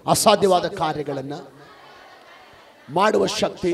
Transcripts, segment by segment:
ಅಸಾಧ್ಯವಾದ ಕಾರ್ಯಗಳನ್ನು ಮಾಡುವ ಶಕ್ತಿ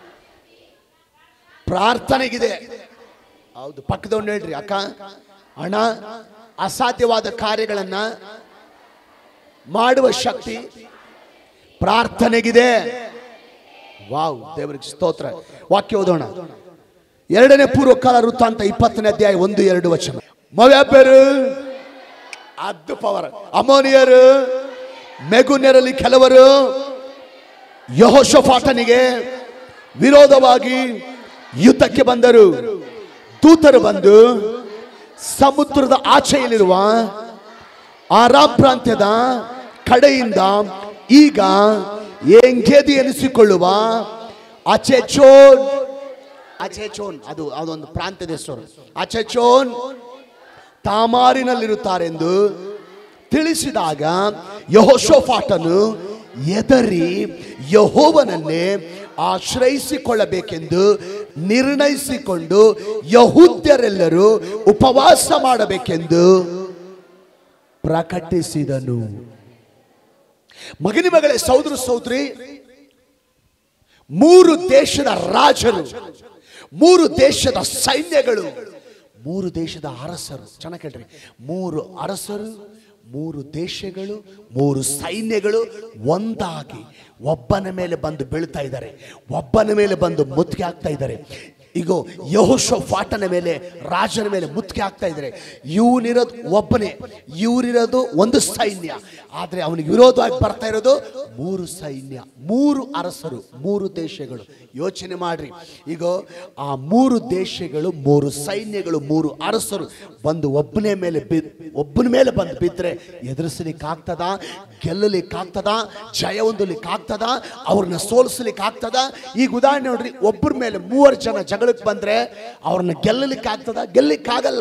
ಪ್ರಾರ್ಥನೆಗಿದೆ ಹೌದು ಪಕ್ಕದವ್ನು ಹೇಳ್ರಿ ಅಕ್ಕ ಹಣ ಅಸಾಧ್ಯವಾದ ಕಾರ್ಯಗಳನ್ನ ಮಾಡುವ ಶಕ್ತಿ ಪ್ರಾರ್ಥನೆಗಿದೆ ವಾವ್ ದೇವರಿಗೆ ಸ್ತೋತ್ರ ವಾಕ್ಯ ಓದೋಣ ಎರಡನೇ ಪೂರ್ವಕಾಲ ವೃತ್ತಾಂತ ಇಪ್ಪತ್ತನೇ ಅಧ್ಯಾಯ ಒಂದು ಎರಡು ವಚನ ಮೊವ್ಯಾಬ್ಯರು ಅದ್ದು ಪವರ್ ಅಮೋನಿಯರು ಮೆಗುನ್ಯರಲ್ಲಿ ಕೆಲವರು ಯಹೋಶಫಾಟನಿಗೆ ವಿರೋಧವಾಗಿ ಯುದ್ಧಕ್ಕೆ ಬಂದರು ದೂತರು ಬಂದು ಸಮುದ್ರದ ಆಚೆಯಲ್ಲಿರುವ ಆರಾಮ್ ಪ್ರಾಂತ್ಯದ ಕಡೆಯಿಂದ ಈಗ ಎಂಗೇದಿ ಎನಿಸಿಕೊಳ್ಳುವ ಅಚೆಚೋನ್ ಅಚೆಚೋನ್ ಅದು ಅದೊಂದು ಪ್ರಾಂತ್ಯದ ಹೆಸರು ಅಚೆಚೋನ್ ತಾಮಾರಿನಲ್ಲಿರುತ್ತಾರೆಂದು ತಿಳಿಸಿದಾಗ ಯಹೋಶೋಫಾಟನು ಎದರಿ ಯಹೋವನನ್ನೇ ಆಶ್ರಯಿಸಿಕೊಳ್ಳಬೇಕೆಂದು ನಿರ್ಣಯಿಸಿಕೊಂಡು ಯಹೂದ್ಯರೆಲ್ಲರೂ ಉಪವಾಸ ಮಾಡಬೇಕೆಂದು ಪ್ರಕಟಿಸಿದನು ಮಗನಿ ಮಗಳೇ ಸೌದ್ರ ಸೌದ್ರಿ ಮೂರು ದೇಶದ ರಾಜರು ಮೂರು ದೇಶದ ಸೈನ್ಯಗಳು ಮೂರು ದೇಶದ ಅರಸರು ಚೆನ್ನಾಗಿ ಕೇಳ್ರಿ ಮೂರು ಅರಸರು ಮೂರು ದೇಶಗಳು ಮೂರು ಸೈನ್ಯಗಳು ಒಂದಾಗಿ ಒಬ್ಬನ ಮೇಲೆ ಬಂದು ಬೀಳ್ತಾ ಇದ್ದಾರೆ ಒಬ್ಬನ ಮೇಲೆ ಬಂದು ಮುತ್ತಿಗೆ ಆಗ್ತಾ ಇದ್ದಾರೆ ಈಗ ಯಹೋಶೋ ಫಾಟನ ಮೇಲೆ ರಾಜನ ಮೇಲೆ ಮುತ್ತಿಗೆ ಆಗ್ತಾ ಇದ್ದಾರೆ ಇವನಿರೋದು ಒಬ್ಬನೇ ಇವರಿರೋದು ಒಂದು ಸೈನ್ಯ ಆದರೆ ಅವನಿಗೆ ವಿರೋಧವಾಗಿ ಬರ್ತಾ ಇರೋದು ಮೂರು ಸೈನ್ಯ ಮೂರು ಅರಸರು ಮೂರು ದೇಶಗಳು ಯೋಚನೆ ಮಾಡ್ರಿ ಈಗ ಆ ಮೂರು ದೇಶಗಳು ಮೂರು ಸೈನ್ಯಗಳು ಮೂರು ಅರಸರು ಬಂದು ಒಬ್ಬನೇ ಮೇಲೆ ಬಿ ಒಬ್ಬನ ಮೇಲೆ ಬಂದು ಬಿದ್ದರೆ ಎದುರಿಸಲಿಕ್ಕೆ ಆಗ್ತದ ಗೆಲ್ಲಲಿಕ್ಕೆ ಆಗ್ತದ ಜಯ ಹೊಂದಲಿಕ್ಕೆ ಆಗ್ತದ ಅವ್ರನ್ನ ಸೋಲಿಸ್ಲಿಕ್ಕೆ ಆಗ್ತದ ಈಗ ಉದಾಹರಣೆ ನೋಡ್ರಿ ಒಬ್ಬರ ಮೇಲೆ ಮೂವರು ಜನ ಜಗಳಕ್ಕೆ ಬಂದ್ರೆ ಅವ್ರನ್ನ ಗೆಲ್ಲಲಿಕ್ಕೆ ಆಗ್ತದ ಗೆಲ್ಲಲಿಕ್ಕಾಗಲ್ಲ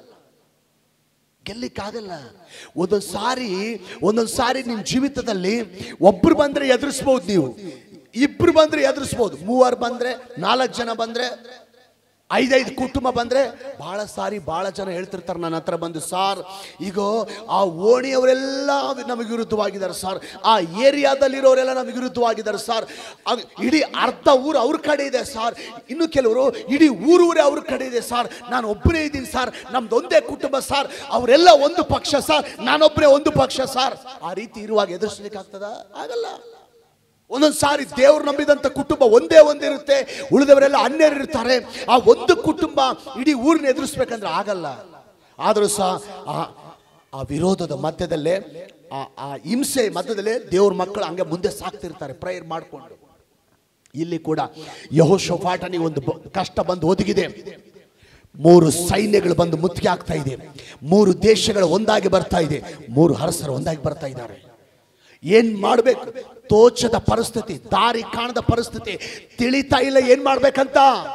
ಗೆಲ್ಲಿಕ್ಕಾಗಲ್ಲ ಒಂದೊಂದು ಸಾರಿ ಒಂದೊಂದು ಸಾರಿ ನಿಮ್ಮ ಜೀವಿತದಲ್ಲಿ ಒಬ್ರು ಬಂದ್ರೆ ಎದುರಿಸ್ಬೋದು ನೀವು ಇಬ್ರು ಬಂದ್ರೆ ಎದುರಿಸ್ಬೋದು ಮೂವರು ಬಂದ್ರೆ ನಾಲ್ಕು ಜನ ಬಂದ್ರೆ ಐದೈದು ಕುಟುಂಬ ಬಂದ್ರೆ ಬಹಳ ಸಾರಿ ಬಹಳ ಜನ ಹೇಳ್ತಿರ್ತಾರೆ ನನ್ನ ಹತ್ರ ಬಂದು ಸಾರ್ ಈಗ ಆ ಓಣಿಯವರೆಲ್ಲ ನಮಗೆ ವಿರುದ್ಧವಾಗಿದ್ದಾರೆ ಸರ್ ಆ ಏರಿಯಾದಲ್ಲಿರೋರೆಲ್ಲ ನಮಗೆ ವಿರುದ್ಧವಾಗಿದ್ದಾರೆ ಸರ್ ಆಗ ಇಡೀ ಅರ್ಧ ಊರು ಅವ್ರ ಕಡೆ ಇದೆ ಸರ್ ಇನ್ನು ಕೆಲವರು ಇಡೀ ಊರೂರೇ ಅವ್ರ ಕಡೆ ಇದೆ ಸರ್ ನಾನು ಒಬ್ಬನೇ ಇದ್ದೀನಿ ಸರ್ ನಮ್ದು ಒಂದೇ ಕುಟುಂಬ ಸರ್ ಅವರೆಲ್ಲ ಒಂದು ಪಕ್ಷ ಸರ್ ನಾನೊಬ್ಬನೇ ಒಂದು ಪಕ್ಷ ಸರ್ ಆ ರೀತಿ ಇರುವಾಗ ಎದುರಿಸ್ಲಿಕ್ಕೆ ಆಗ್ತದ ಆಗಲ್ಲ ಒಂದೊಂದು ಸಾರಿ ದೇವ್ರು ನಂಬಿದಂಥ ಕುಟುಂಬ ಒಂದೇ ಒಂದಿರುತ್ತೆ ಉಳಿದವರೆಲ್ಲ ಅನ್ಯರಿರ್ತಾರೆ ಆ ಒಂದು ಕುಟುಂಬ ಇಡೀ ಊರನ್ನ ಎದುರಿಸ್ಬೇಕಂದ್ರೆ ಆಗಲ್ಲ ಆದರೂ ಸಹ ಆ ಆ ವಿರೋಧದ ಮಧ್ಯದಲ್ಲೇ ಆ ಆ ಹಿಂಸೆ ಮಧ್ಯದಲ್ಲೇ ದೇವ್ರ ಮಕ್ಕಳು ಹಂಗೆ ಮುಂದೆ ಸಾಕ್ತಿರ್ತಾರೆ ಪ್ರೇಯರ್ ಮಾಡಿಕೊಂಡು ಇಲ್ಲಿ ಕೂಡ ಯಹೋಶೋಫಾಟನಿಗೆ ಒಂದು ಬ- ಕಷ್ಟ ಬಂದು ಒದಗಿದೆ ಮೂರು ಸೈನ್ಯಗಳು ಬಂದು ಮುತ್ತಿಗೆ ಆಗ್ತಾ ಇದೆ ಮೂರು ದೇಶಗಳು ಒಂದಾಗಿ ಬರ್ತಾ ಇದೆ ಮೂರು ಅರಸರು ಒಂದಾಗಿ ಬರ್ತಾ ಇದ್ದಾರೆ ಏನ್ ಮಾಡ್ಬೇಕು ತೋಚದ ಪರಿಸ್ಥಿತಿ ದಾರಿ ಕಾಣದ ಪರಿಸ್ಥಿತಿ ತಿಳಿತಾ ಇಲ್ಲ ಏನ್ ಮಾಡ್ಬೇಕಂತ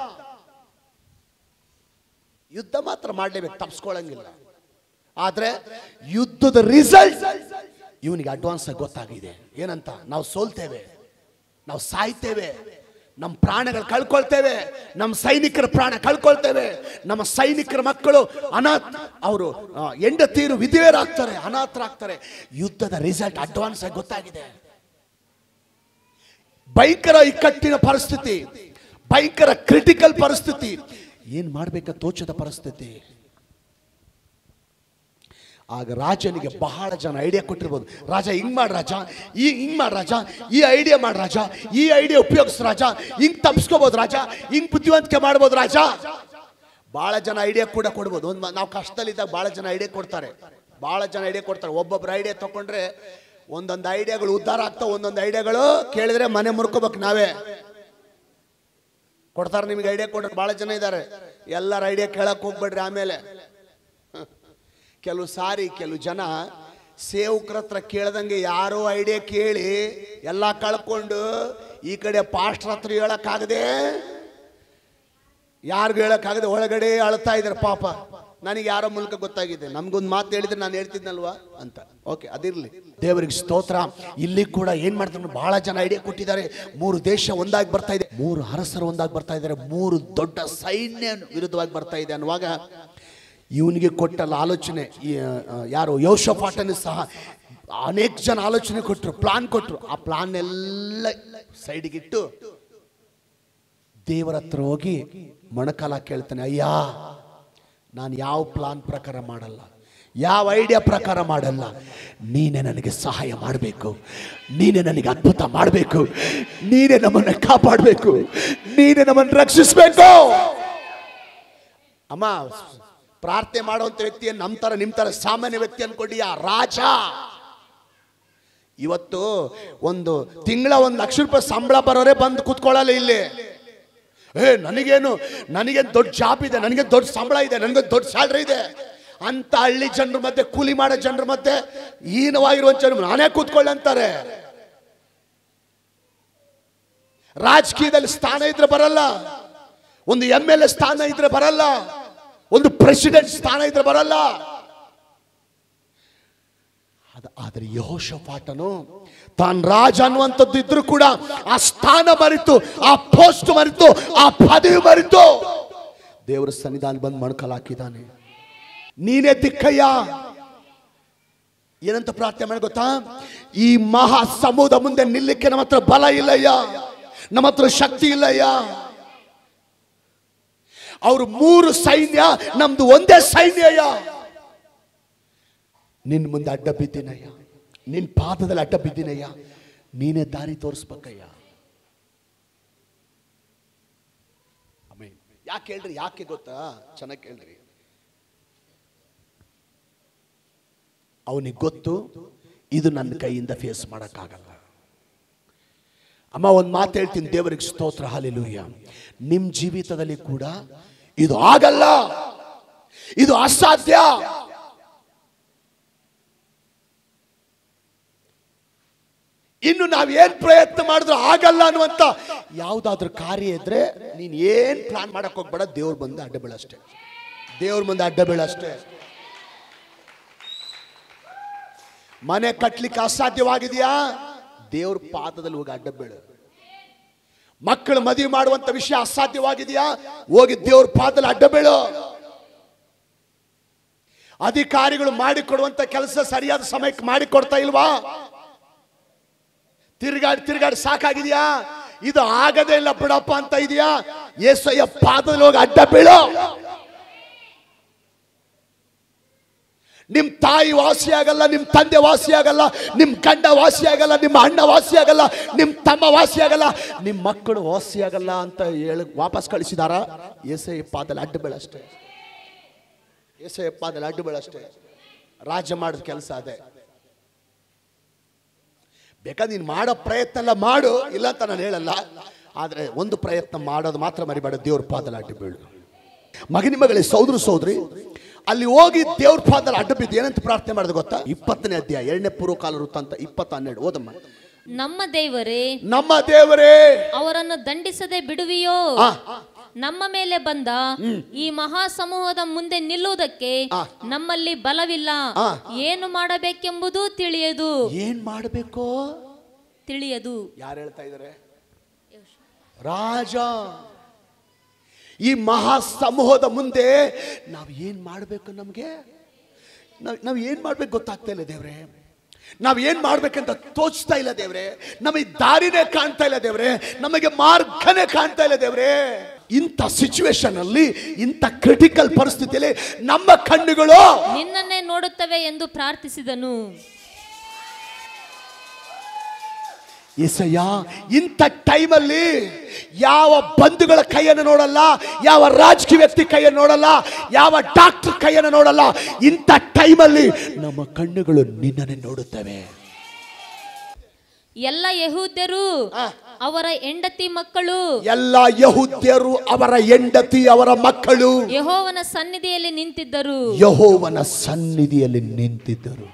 ಯುದ್ಧ ಮಾತ್ರ ಮಾಡ್ಲೇಬೇಕು ತಪ್ಸ್ಕೊಳಂಗಿಲ್ಲ ಆದ್ರೆ ಯುದ್ಧದ ರಿಸಲ್ಟ್ ಇವನಿಗೆ ಅಡ್ವಾನ್ಸ್ ಆಗಿ ಗೊತ್ತಾಗಿದೆ ಏನಂತ ನಾವು ಸೋಲ್ತೇವೆ ನಾವು ಸಾಯ್ತೇವೆ ನಮ್ಮ ಪ್ರಾಣಗಳು ಕಳ್ಕೊಳ್ತೇವೆ ನಮ್ಮ ಸೈನಿಕರ ಪ್ರಾಣ ಕಳ್ಕೊಳ್ತೇವೆ ನಮ್ಮ ಸೈನಿಕರ ಮಕ್ಕಳು ಅನಾಥ ಅವರು ಹೆಂಡತೀರು ವಿಧವೆಯರಾಗ್ತಾರೆ ಅನಾಥರಾಗ್ತಾರೆ ಯುದ್ಧದ ರಿಸಲ್ಟ್ ಅಡ್ವಾನ್ಸ್ ಆಗಿ ಗೊತ್ತಾಗಿದೆ ಭಯಂಕರ ಇಕ್ಕಟ್ಟಿನ ಪರಿಸ್ಥಿತಿ ಭಯಂಕರ ಕ್ರಿಟಿಕಲ್ ಪರಿಸ್ಥಿತಿ ಏನ್ ಮಾಡ್ಬೇಕ ತೋಚದ ಪರಿಸ್ಥಿತಿ ಆಗ ರಾಜನಿಗೆ ಬಹಳ ಜನ ಐಡಿಯಾ ಕೊಟ್ಟಿರ್ಬೋದು ರಾಜ ಹಿಂಗ್ ಮಾಡ್ ರಾಜ ಈ ಹಿಂಗ್ ಮಾಡ್ ರಾಜ ಈ ಐಡಿಯಾ ಮಾಡ್ ರಾಜ ಈ ಐಡಿಯಾ ಉಪಯೋಗಿಸ್ ರಾಜ ಹಿಂಗ್ ತಪ್ಸ್ಕೋಬಹುದು ರಾಜ ಹಿಂಗ್ ಬುದ್ಧಿವಂತಿಕೆ ಮಾಡ್ಬೋದು ರಾಜ ಬಹಳ ಜನ ಐಡಿಯಾ ಕೂಡ ಕೊಡ್ಬೋದು ಒಂದು ನಾವು ಕಷ್ಟದಲ್ಲಿದ್ದಾಗ ಬಹಳ ಜನ ಐಡಿಯಾ ಕೊಡ್ತಾರೆ ಬಹಳ ಜನ ಐಡಿಯಾ ಕೊಡ್ತಾರೆ ಒಬ್ಬೊಬ್ರು ಐಡಿಯಾ ತಗೊಂಡ್ರೆ ಒಂದೊಂದು ಐಡಿಯಾಗಳು ಉದ್ಧಾರ ಆಗ್ತಾವ ಒಂದೊಂದು ಐಡಿಯಾಗಳು ಕೇಳಿದ್ರೆ ಮನೆ ಮುರ್ಕೋಬೇಕು ನಾವೇ ಕೊಡ್ತಾರೆ ನಿಮ್ಗೆ ಐಡಿಯಾ ಕೊಡೋರು ಬಹಳ ಜನ ಇದ್ದಾರೆ ಎಲ್ಲರ ಐಡಿಯಾ ಕೇಳಕ್ ಹೋಗ್ಬೇಡ್ರಿ ಆಮೇಲೆ ಕೆಲವು ಸಾರಿ ಕೆಲವು ಜನ ಸೇವಕರ ಹತ್ರ ಕೇಳ್ದಂಗೆ ಯಾರೋ ಐಡಿಯಾ ಕೇಳಿ ಎಲ್ಲ ಕಳ್ಕೊಂಡು ಈ ಕಡೆ ಪಾಸ್ಟರ್ ಹತ್ರ ಹೇಳಕ್ಕಾಗದೆ ಯಾರಿಗೂ ಹೇಳಕ್ಕಾಗದೆ ಒಳಗಡೆ ಅಳ್ತಾ ಇದ್ದಾರೆ ಪಾಪ ನನಗೆ ಯಾರೋ ಮೂಲಕ ಗೊತ್ತಾಗಿದೆ ನಮ್ಗೊಂದು ಮಾತು ಹೇಳಿದ್ರೆ ನಾನು ಹೇಳ್ತಿದ್ನಲ್ವಾ ಅಂತ ಓಕೆ ಅದಿರ್ಲಿ ದೇವರಿಗೆ ಸ್ತೋತ್ರ ಇಲ್ಲಿ ಕೂಡ ಏನ್ ಮಾಡ್ತಾರೆ ಬಹಳ ಜನ ಐಡಿಯಾ ಕೊಟ್ಟಿದ್ದಾರೆ ಮೂರು ದೇಶ ಒಂದಾಗಿ ಬರ್ತಾ ಇದೆ ಮೂರು ಅರಸರು ಒಂದಾಗಿ ಬರ್ತಾ ಇದ್ದಾರೆ ಮೂರು ದೊಡ್ಡ ಸೈನ್ಯ ವಿರುದ್ಧವಾಗಿ ಬರ್ತಾ ಇದೆ ಅನ್ನುವಾಗ ಇವನಿಗೆ ಕೊಟ್ಟಲ್ಲ ಆಲೋಚನೆ ಈ, ಆ, ಯಾರು ಯೋಶಫಾಟನು ಸಹ ಅನೇಕ ಜನ ಆಲೋಚನೆ ಕೊಟ್ಟರು ಪ್ಲಾನ್ ಕೊಟ್ಟರು ಆ ಪ್ಲಾನ್ ಎಲ್ಲ ಸೈಡಿಗಿಟ್ಟು ದೇವರ ಹತ್ರ ಹೋಗಿ ಮೊಣಕಾಲ ಕೇಳ್ತಾನೆ ಅಯ್ಯ ನಾನು ಯಾವ ಪ್ಲಾನ್ ಪ್ರಕಾರ ಮಾಡಲ್ಲ ಯಾವ ಐಡಿಯಾ ಪ್ರಕಾರ ಮಾಡಲ್ಲ ನೀನೇ ನನಗೆ ಸಹಾಯ ಮಾಡಬೇಕು ನೀನೇ ನನಗೆ ಅದ್ಭುತ ಮಾಡಬೇಕು ನೀನೇ ನಮ್ಮನ್ನು ಕಾಪಾಡಬೇಕು ನೀನೇ ನಮ್ಮನ್ನು ರಕ್ಷಿಸಬೇಕು ಅಮ್ಮ ಪ್ರಾರ್ಥನೆ ಮಾಡುವಂತ ವ್ಯಕ್ತಿ ನಮ್ಮ ತರ ನಿಮ್ಮ ತರ ಸಾಮಾನ್ಯ ವ್ಯಕ್ತಿ ಅನ್ಕೊಂಡಿಯಾ ರಾಜ ಇವತ್ತು ಒಂದು ತಿಂಗಳ ಒಂದು ಲಕ್ಷ ರೂಪಾಯಿ ಸಂಬಳ ಬರೋರೆ ಬಂದು ಕೂತ್ಕೊಳ್ಳಲ್ಲ ಇಲ್ಲಿ ಏ ನನಗೇನು ನನಗೇನು ದೊಡ್ಡ ಜಾಬ್ ಇದೆ ನನಗೆ ದೊಡ್ಡ ಸಂಬಳ ಇದೆ ನನಗೆ ದೊಡ್ಡ ಸ್ಯಾಲ್ರಿ ಇದೆ ಅಂತ ಹಳ್ಳಿ ಜನರ ಮಧ್ಯೆ ಕೂಲಿ ಮಾಡೋ ಜನರ ಮಧ್ಯೆ ಹೀನವಾಗಿರುವ ಜನರು ನಾನೇ ಕೂತ್ಕೊಳ್ಳಿ ಅಂತಾರೆ ರಾಜಕೀಯದಲ್ಲಿ ಸ್ಥಾನ ಇದ್ರೆ ಬರಲ್ಲ ಒಂದು ಎಂ ಎಲ್ ಎ ಸ್ಥಾನ ಇದ್ರೆ ಬರಲ್ಲ ಒಂದು ಪ್ರೆಸಿಡೆಂಟ್ ಸ್ಥಾನ ಇದ್ರೆ ಬರಲ್ಲ ಅದ- ಆದರೆ ಯಹೋಷಪಾಟನು ತಾನ್ ರಾಜ ಅನ್ನುವಂಥದ್ದು ಇದ್ರು ಕೂಡ ಆ ಸ್ಥಾನ ಮರಿತು ಆ ಪೋಸ್ಟ್ ಮರಿತು ಆ ಪದವಿ ಮರಿತು ದೇವರ ಸನ್ನಿಧಾನ ಬಂದು ಮೊಣಕಲ್ ಹಾಕಿದ್ದಾನೆ ನೀನೇ ದಿಕ್ಕಯ್ಯ ಏನಂತ ಪ್ರಾರ್ಥನೆ ಮಾಡಿ ಗೊತ್ತಾ ಈ ಮಹಾ ಸಮೂಹದ ಮುಂದೆ ನಿಲ್ಲಕ್ಕೆ ನಮ್ಮ ಹತ್ರ ಬಲ ಇಲ್ಲಯ್ಯ ನಮ್ಮ ಹತ್ರ ಶಕ್ತಿ ಇಲ್ಲಯ್ಯ ಅವರು ಮೂರು ಸೈನ್ಯ ನಮ್ದು ಒಂದೇ ಸೈನ್ಯಯ್ಯ ನಿನ್ನ ಮುಂದೆ ಅಡ್ಡ ಬಿದ್ದೀನಯ್ಯ ನಿನ್ನ ಪಾದದಲ್ಲಿ ಅಡ್ಡ ಬಿದ್ದೀನಯ್ಯ ನೀನೇ ದಾರಿ ತೋರಿಸ್ಬೇಕಯ್ಯ ಆಮೇನ್. ಯಾಕೆ ಹೇಳ್ರಿ ಯಾಕೆ ಗೊತ್ತಾ ಚೆನ್ನಾಗಿ ಕೇಳ್ರಿ ಅವನಿಗೆ ಗೊತ್ತು ಇದು ನನ್ನ ಕೈಯಿಂದ ಫೇಸ್ ಮಾಡೋಕ್ಕಾಗಲ್ಲ ಅಮ್ಮ ಒಂದು ಮಾತು ಹೇಳ್ತೀನಿ ದೇವರಿಗೆ ಸ್ತೋತ್ರ ಹಾಲಿಲೂಯ್ಯ ನಿಮ್ಮ ಜೀವಿತದಲ್ಲಿ ಕೂಡ ಇದು ಆಗಲ್ಲ ಇದು ಅಸಾಧ್ಯ ಇನ್ನು ನಾವ್ ಏನ್ ಪ್ರಯತ್ನ ಮಾಡಿದ್ರು ಆಗಲ್ಲ ಅನ್ನುವಂತ ಯಾವ್ದಾದ್ರು ಕಾರ್ಯ ಇದ್ರೆ ನೀನ್ ಏನ್ ಪ್ಲಾನ್ ಮಾಡಕ್ ಹೋಗ್ಬೇಡ ದೇವ್ರ ಬಂದು ಅಡ್ಡ ಬೀಳಷ್ಟೇ ದೇವ್ರ ಮುಂದೆ ಅಡ್ಡ ಬೀಳಷ್ಟೇ ಮನೆ ಕಟ್ಲಿಕ್ಕೆ ಅಸಾಧ್ಯವಾಗಿದೆಯಾ ದೇವ್ರ ಪಾದದಲ್ಲಿ ಹೋಗಿ ಅಡ್ಡ ಬೀಳು ಮಕ್ಕಳು ಮದುವೆ ಮಾಡುವಂತ ವಿಷಯ ಅಸಾಧ್ಯವಾಗಿದೆಯಾ ಹೋಗಿ ದೇವ್ರ ಪಾದದಲ್ಲಿ ಅಡ್ಡ ಬೀಳು ಅಧಿಕಾರಿಗಳು ಮಾಡಿಕೊಡುವಂತ ಕೆಲಸ ಸರಿಯಾದ ಸಮಯಕ್ಕೆ ಮಾಡಿಕೊಡ್ತಾ ಇಲ್ವಾ ತಿರುಗಾಡಿ ತಿರುಗಾಡಿ ಸಾಕಾಗಿದೆಯಾ ಇದು ಆಗದೇ ಇಲ್ಲ ಬಿಡಪ್ಪ ಅಂತ ಇದೆಯಾ ಏಸಯ್ಯ ಪಾದದಲ್ಲಿ ಹೋಗಿ ಅಡ್ಡ ಬೀಳು ನಿಮ್ ತಾಯಿ ವಾಸಿ ಆಗಲ್ಲ ನಿಮ್ ತಂದೆ ವಾಸಿ ಆಗಲ್ಲ ನಿಮ್ ಗಂಡ ವಾಸಿ ಆಗಲ್ಲ ನಿಮ್ಮ ಅಣ್ಣ ವಾಸಿ ಆಗಲ್ಲ ನಿಮ್ ತಮ್ಮ ವಾಸಿ ಆಗಲ್ಲ ನಿಮ್ ಮಕ್ಕಳು ವಾಸಿ ಆಗಲ್ಲ ಅಂತ ಹೇಳಿ ವಾಪಸ್ ಕಳಿಸಿದಾರ ಏಸಯ್ಯ ಪಾದಲ್ಲಿ ಅಡ್ಡ ಬೀಳಷ್ಟೇ ಏಸಯ್ಯ ಪಾದಲ್ಲಿ ಅಡ್ಡ ಬೀಳಷ್ಟೇ ರಾಜ್ಯ ಮಾಡಿದ ಕೆಲಸ ಅದೇ ಬೇಕಾದ್ರೆ ನೀನು ಮಾಡೋ ಪ್ರಯತ್ನ ಎಲ್ಲ ಮಾಡು ಇಲ್ಲ ಅಂತ ನಾನು ಹೇಳಲ್ಲ ಆದರೆ ಒಂದು ಪ್ರಯತ್ನ ಮಾಡೋದು ಮಾತ್ರ ಮರಿಬೇಡ ದೇವ್ರ ಪಾದದಲ್ಲಿ ಅಡ್ಡ ಬೀಳು ಮಗನಿ ಮಗಳೇ ಸೌದ್ರು ಸೌದ್ರಿ ಅಲ್ಲಿ ಹೋಗಿ ದೇವ್ರ ಪಾದದಲ್ಲಿ ಅಡ್ಡ ಬಿದ್ದು ಏನಂತ ಪ್ರಾರ್ಥನೆ ಮಾಡೋದು ಗೊತ್ತಾ ಇಪ್ಪತ್ತನೇ ಅಧ್ಯಾಯ ಎರಡನೇ ಪೂರ್ವಕಾಲ ವೃತ್ತ ಅಂತ ಇಪ್ಪತ್ತ ಹನ್ನೆರಡು ಓದಮ್ಮ ನಮ್ಮ ದೇವರೇ ನಮ್ಮ ದೇವರೇ ಅವರನ್ನು ದಂಡಿಸದೆ ಬಿಡುವಿಯೋ ಆ. ನಮ್ಮ ಮೇಲೆ ಬಂದ ಈ ಮಹಾ ಸಮೂಹದ ಮುಂದೆ ನಿಲ್ಲುವುದಕ್ಕೆ ಆ. ನಮ್ಮಲ್ಲಿ ಬಲವಿಲ್ಲ ಆ. ಏನು ಮಾಡಬೇಕೆಂಬುದು ತಿಳಿಯದು ಏನ್ ಮಾಡಬೇಕು ತಿಳಿಯದು ಯಾರು ಹೇಳ್ತಾ ಇದ್ದಾರೆ ರಾಜ ಈ ಮಹಾ ಸಮೂಹದ ಮುಂದೆ ನಾವು ಏನ್ ಮಾಡಬೇಕು ನಮಗೆ ನಾವು ಏನ್ ಮಾಡ್ಬೇಕು ಗೊತ್ತಾಗ್ತಾ ಇಲ್ಲ ದೇವ್ರೆ ನಾವ್ ಏನ್ ಮಾಡ್ಬೇಕಂತ ತೋಚ್ತಾ ಇಲ್ಲ ದೇವ್ರೆ ನಮಗೆ ದಾರಿನೇ ಕಾಣ್ತಾ ಇಲ್ಲ ದೇವ್ರೆ ನಮಗೆ ಮಾರ್ಗನೇ ಕಾಣ್ತಾ ಇಲ್ಲ ದೇವ್ರೆ ಇಂಥ ಸಿಚುವೇಶನ್ ಅಲ್ಲಿ ಇಂಥ ಕ್ರಿಟಿಕಲ್ ಪರಿಸ್ಥಿತಿಯಲ್ಲಿ ನಮ್ಮ ಕಣ್ಣುಗಳು ನಿನ್ನನ್ನೇ ನೋಡುತ್ತವೆ ಎಂದು ಪ್ರಾರ್ಥಿಸಿದನು ಎಸಯ್ಯ ಇಂಥ ಟೈಮಲ್ಲಿ ಯಾವ ಬಂಧುಗಳ ಕೈಯನ್ನು ನೋಡಲ್ಲ ಯಾವ ರಾಜಕೀಯ ವ್ಯಕ್ತಿ ಕೈಯನ್ನು ನೋಡಲ್ಲ ಯಾವ ಡಾಕ್ಟರ್ ಕೈಯನ್ನು ನೋಡಲ್ಲ ಇಂಥ ಟೈಮಲ್ಲಿ ನಮ್ಮ ಕಣ್ಣುಗಳು ನಿನ್ನನ್ನೇ ನೋಡುತ್ತವೆ ಎಲ್ಲ ಯಹೂದ್ಯರು ಅವರ ಹೆಂಡತಿ ಮಕ್ಕಳು ಎಲ್ಲ ಯಹುದ್ಯರು ಅವರ ಹೆಂಡತಿ ಅವರ ಮಕ್ಕಳು ಯಹೋವನ ಸನ್ನಿಧಿಯಲ್ಲಿ ನಿಂತಿದ್ದರು ಯಹೋವನ ಸನ್ನಿಧಿಯಲ್ಲಿ ನಿಂತಿದ್ದರು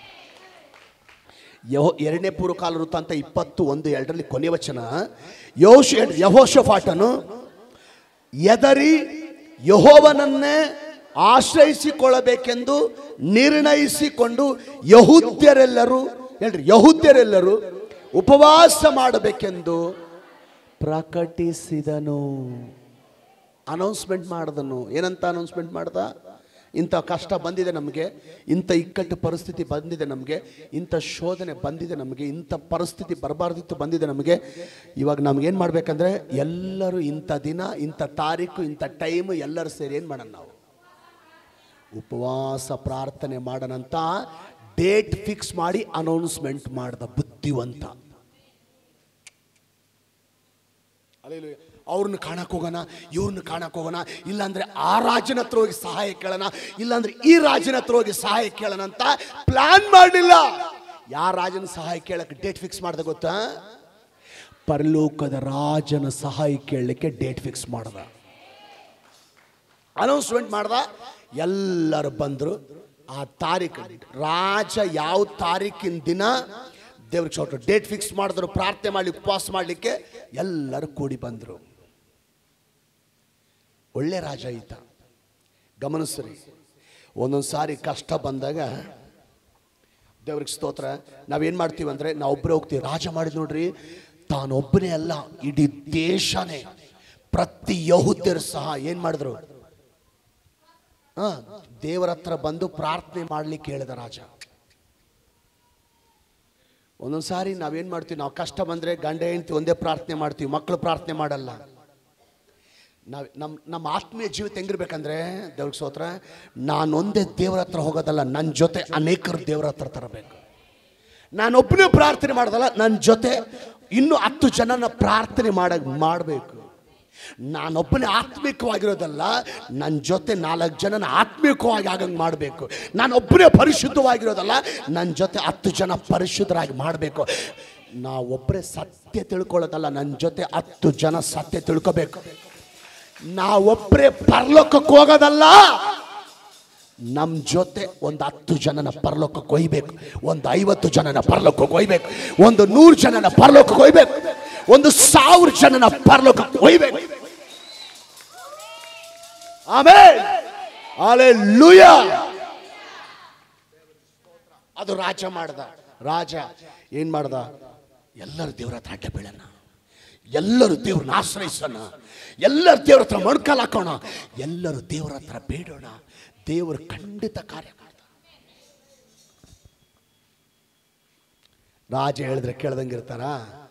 ಯಹೋ ಎರಡನೇ ಪೂರ್ವಕಾಲ ವೃತ್ತ ಅಂತ ಇಪ್ಪತ್ತು ಒಂದು ಎರಡರಲ್ಲಿ ಕೊನೆ ವಚನ ಯೋಶ ಯಹೋಶಫಾಟನು ಎದರಿ ಯಹೋವನನ್ನೇ ಆಶ್ರಯಿಸಿಕೊಳ್ಳಬೇಕೆಂದು ನಿರ್ಣಯಿಸಿಕೊಂಡು ಯಹೂದ್ಯರೆಲ್ಲರೂ ಹೇಳ್ರಿ ಯಹೂದ್ಯರೆಲ್ಲರೂ ಉಪವಾಸ ಮಾಡಬೇಕೆಂದು ಪ್ರಕಟಿಸಿದನು ಅನೌನ್ಸ್ಮೆಂಟ್ ಮಾಡಿದನು ಏನಂತ ಅನೌನ್ಸ್ಮೆಂಟ್ ಮಾಡ್ದ ಇಂಥ ಕಷ್ಟ ಬಂದಿದೆ ನಮಗೆ ಇಂಥ ಇಕ್ಕಟ್ಟು ಪರಿಸ್ಥಿತಿ ಬಂದಿದೆ ನಮಗೆ ಇಂಥ ಶೋಧನೆ ಬಂದಿದೆ ನಮಗೆ ಇಂಥ ಪರಿಸ್ಥಿತಿ ಬರಬಾರ್ದಿತ್ತು ಬಂದಿದೆ ನಮಗೆ ಇವಾಗ ನಮ್ಗೇನು ಮಾಡಬೇಕಂದ್ರೆ ಎಲ್ಲರೂ ಇಂಥ ದಿನ ಇಂಥ ತಾರೀಕು ಇಂಥ ಟೈಮು ಎಲ್ಲರೂ ಸೇರಿ ಏನು ಮಾಡೋಣ ನಾವು ಉಪವಾಸ ಪ್ರಾರ್ಥನೆ ಮಾಡೋಣಂತ ಡೇಟ್ ಫಿಕ್ಸ್ ಮಾಡಿ ಅನೌನ್ಸ್ಮೆಂಟ್ ಮಾಡ್ದ ಬುದ್ಧಿವಂತ ಅಲ್ಲೇಲೂಯ. ಅವ್ರನ್ನ ಕಾಣಕ್ ಹೋಗೋಣ ಇವ್ರನ್ನ ಕಾಣಕ್ ಹೋಗೋಣ ಇಲ್ಲಾಂದ್ರೆ ಆ ರಾಜನ ಹತ್ರ ಹೋಗಿ ಸಹಾಯ ಕೇಳೋಣ ಇಲ್ಲಾಂದ್ರೆ ಈ ರಾಜನ ಹತ್ರ ಹೋಗಿ ಸಹಾಯ ಕೇಳೋಣ ಅಂತ ಪ್ಲಾನ್ ಮಾಡಲಿಲ್ಲ ಯಾರ ರಾಜನ ಸಹಾಯ ಕೇಳಕ್ಕೆ ಡೇಟ್ ಫಿಕ್ಸ್ ಮಾಡ್ದ ಗೊತ್ತಾ ಪರಲೋಕದ ರಾಜನ ಸಹಾಯ ಕೇಳಲಿಕ್ಕೆ ಡೇಟ್ ಫಿಕ್ಸ್ ಮಾಡ್ದ ಅನೌನ್ಸ್ಮೆಂಟ್ ಮಾಡ್ದ ಎಲ್ಲರೂ ಬಂದರು ಆ ತಾರೀಕು ರಾಜ ಯಾವ ತಾರೀಕಿನ ದಿನ ದೇವ್ರಿಗೆ ಚೌಟ್ರು ಡೇಟ್ ಫಿಕ್ಸ್ ಮಾಡಿದ್ರು ಪ್ರಾರ್ಥನೆ ಮಾಡಿ ಉಪವಾಸ ಮಾಡಲಿಕ್ಕೆ ಎಲ್ಲರೂ ಕೂಡಿ ಬಂದರು ಒಳ್ಳೆ ರಾಜ ಈತ ಗಮನಿಸ್ರಿ ಒಂದೊಂದು ಸಾರಿ ಕಷ್ಟ ಬಂದಾಗ ದೇವ್ರಿಗೆ ಸ್ತೋತ್ರ ನಾವೇನು ಮಾಡ್ತೀವಿ ಅಂದರೆ ನಾವೊಬ್ಬರೇ ಹೋಗ್ತೀವಿ ರಾಜ ಮಾಡಿದ್ ನೋಡ್ರಿ ತಾನೊಬ್ಬನೇ ಅಲ್ಲ ಇಡೀ ದೇಶನೇ ಪ್ರತಿ ಯಹುದ್ಯರು ಸಹ ಏನು ಮಾಡಿದ್ರು ಹಾ ದೇವರ ಹತ್ರ ಬಂದು ಪ್ರಾರ್ಥನೆ ಮಾಡ್ಲಿಕ್ಕೆ ಹೇಳಿದ ರಾಜ ಒಂದೊಂದು ಸಾರಿ ನಾವೇನು ಮಾಡ್ತೀವಿ ನಾವು ಕಷ್ಟ ಬಂದರೆ ಗಂಡ ಹೆಂಡತಿ ಒಂದೇ ಪ್ರಾರ್ಥನೆ ಮಾಡ್ತೀವಿ ಮಕ್ಕಳು ಪ್ರಾರ್ಥನೆ ಮಾಡಲ್ಲ ನಾವು ನಮ್ಮ ನಮ್ಮ ಆತ್ಮೀಯ ಜೀವಿತ ಹೆಂಗಿರ್ಬೇಕಂದ್ರೆ ದೇವ್ರಿಗೆ ಸ್ತೋತ್ರ ನಾನೊಂದೇ ದೇವರ ಹತ್ರ ಹೋಗೋದಲ್ಲ ನನ್ನ ಜೊತೆ ಅನೇಕರು ದೇವರ ಹತ್ರ ತರಬೇಕು ನಾನೊಬ್ಬನೇ ಪ್ರಾರ್ಥನೆ ಮಾಡೋದಲ್ಲ ನನ್ನ ಜೊತೆ ಇನ್ನೂ ಹತ್ತು ಜನನ ಪ್ರಾರ್ಥನೆ ಮಾಡಕ್ ಮಾಡಬೇಕು ನಾನೊಬ್ಬನೇ ಆತ್ಮಿಕವಾಗಿರೋದಲ್ಲ ನನ್ನ ಜೊತೆ ನಾಲ್ಕು ಜನನ ಆತ್ಮಿಕವಾಗಿ ಆಗಂಗೆ ಮಾಡಬೇಕು ನಾನೊಬ್ಬನೇ ಪರಿಶುದ್ಧವಾಗಿರೋದಲ್ಲ ನನ್ನ ಜೊತೆ ಹತ್ತು ಜನ ಪರಿಶುದ್ಧರಾಗಿ ಮಾಡಬೇಕು ನಾವೊಬ್ಬರೇ ಸತ್ಯ ತಿಳ್ಕೊಳ್ಳೋದಲ್ಲ ನನ್ನ ಜೊತೆ ಹತ್ತು ಜನ ಸತ್ಯ ತಿಳ್ಕೋಬೇಕು ನಾವೊಬ್ಬರೇ ಪರಲೋಕಕ್ಕೆ ಹೋಗೋದಲ್ಲ ನಮ್ಮ ಜೊತೆ ಒಂದು ಹತ್ತು ಜನನ ಪರಲೋಕಕ್ಕೆ ಒಯ್ಬೇಕು ಒಂದು ಐವತ್ತು ಜನನ ಪರಲೋಕಕ್ಕೆ ಒಯ್ಬೇಕು ಒಂದು ನೂರು ಜನನ ಪರಲೋಕಕ್ಕೆ ಒಯ್ಬೇಕು ಒಂದು ಸಾವಿರ ಜನನ ಪರಲೋಕಕ್ಕೆ ಒಯ್ಬೇಕು ಆಮೇಲೆ ಅಲೆಲೂಯ ಅದು ರಾಜ ಮಾಡ್ದ ರಾಜ ಏನ್ ಮಾಡ್ದ ಎಲ್ಲರೂ ದೇವ್ರ ಹತ್ರ ಅಡ್ಡ ಬೀಳೋಣ ಎಲ್ಲರೂ ದೇವ್ರನ್ನ ಆಶ್ರಯಿಸೋಣ ಎಲ್ಲರೂ ದೇವ್ರ ಹತ್ರ ಮೊಣಕಾಲ್ ಹಾಕೋಣ ಎಲ್ಲರೂ ದೇವ್ರ ಹತ್ರ ಬೇಡೋಣ ದೇವರು ಖಂಡಿತ ಕಾರ್ಯ ಮಾಡ್ದ ರಾಜ ಹೇಳಿದ್ರೆ ಕೇಳ್ದಂಗಿರ್ತಾರ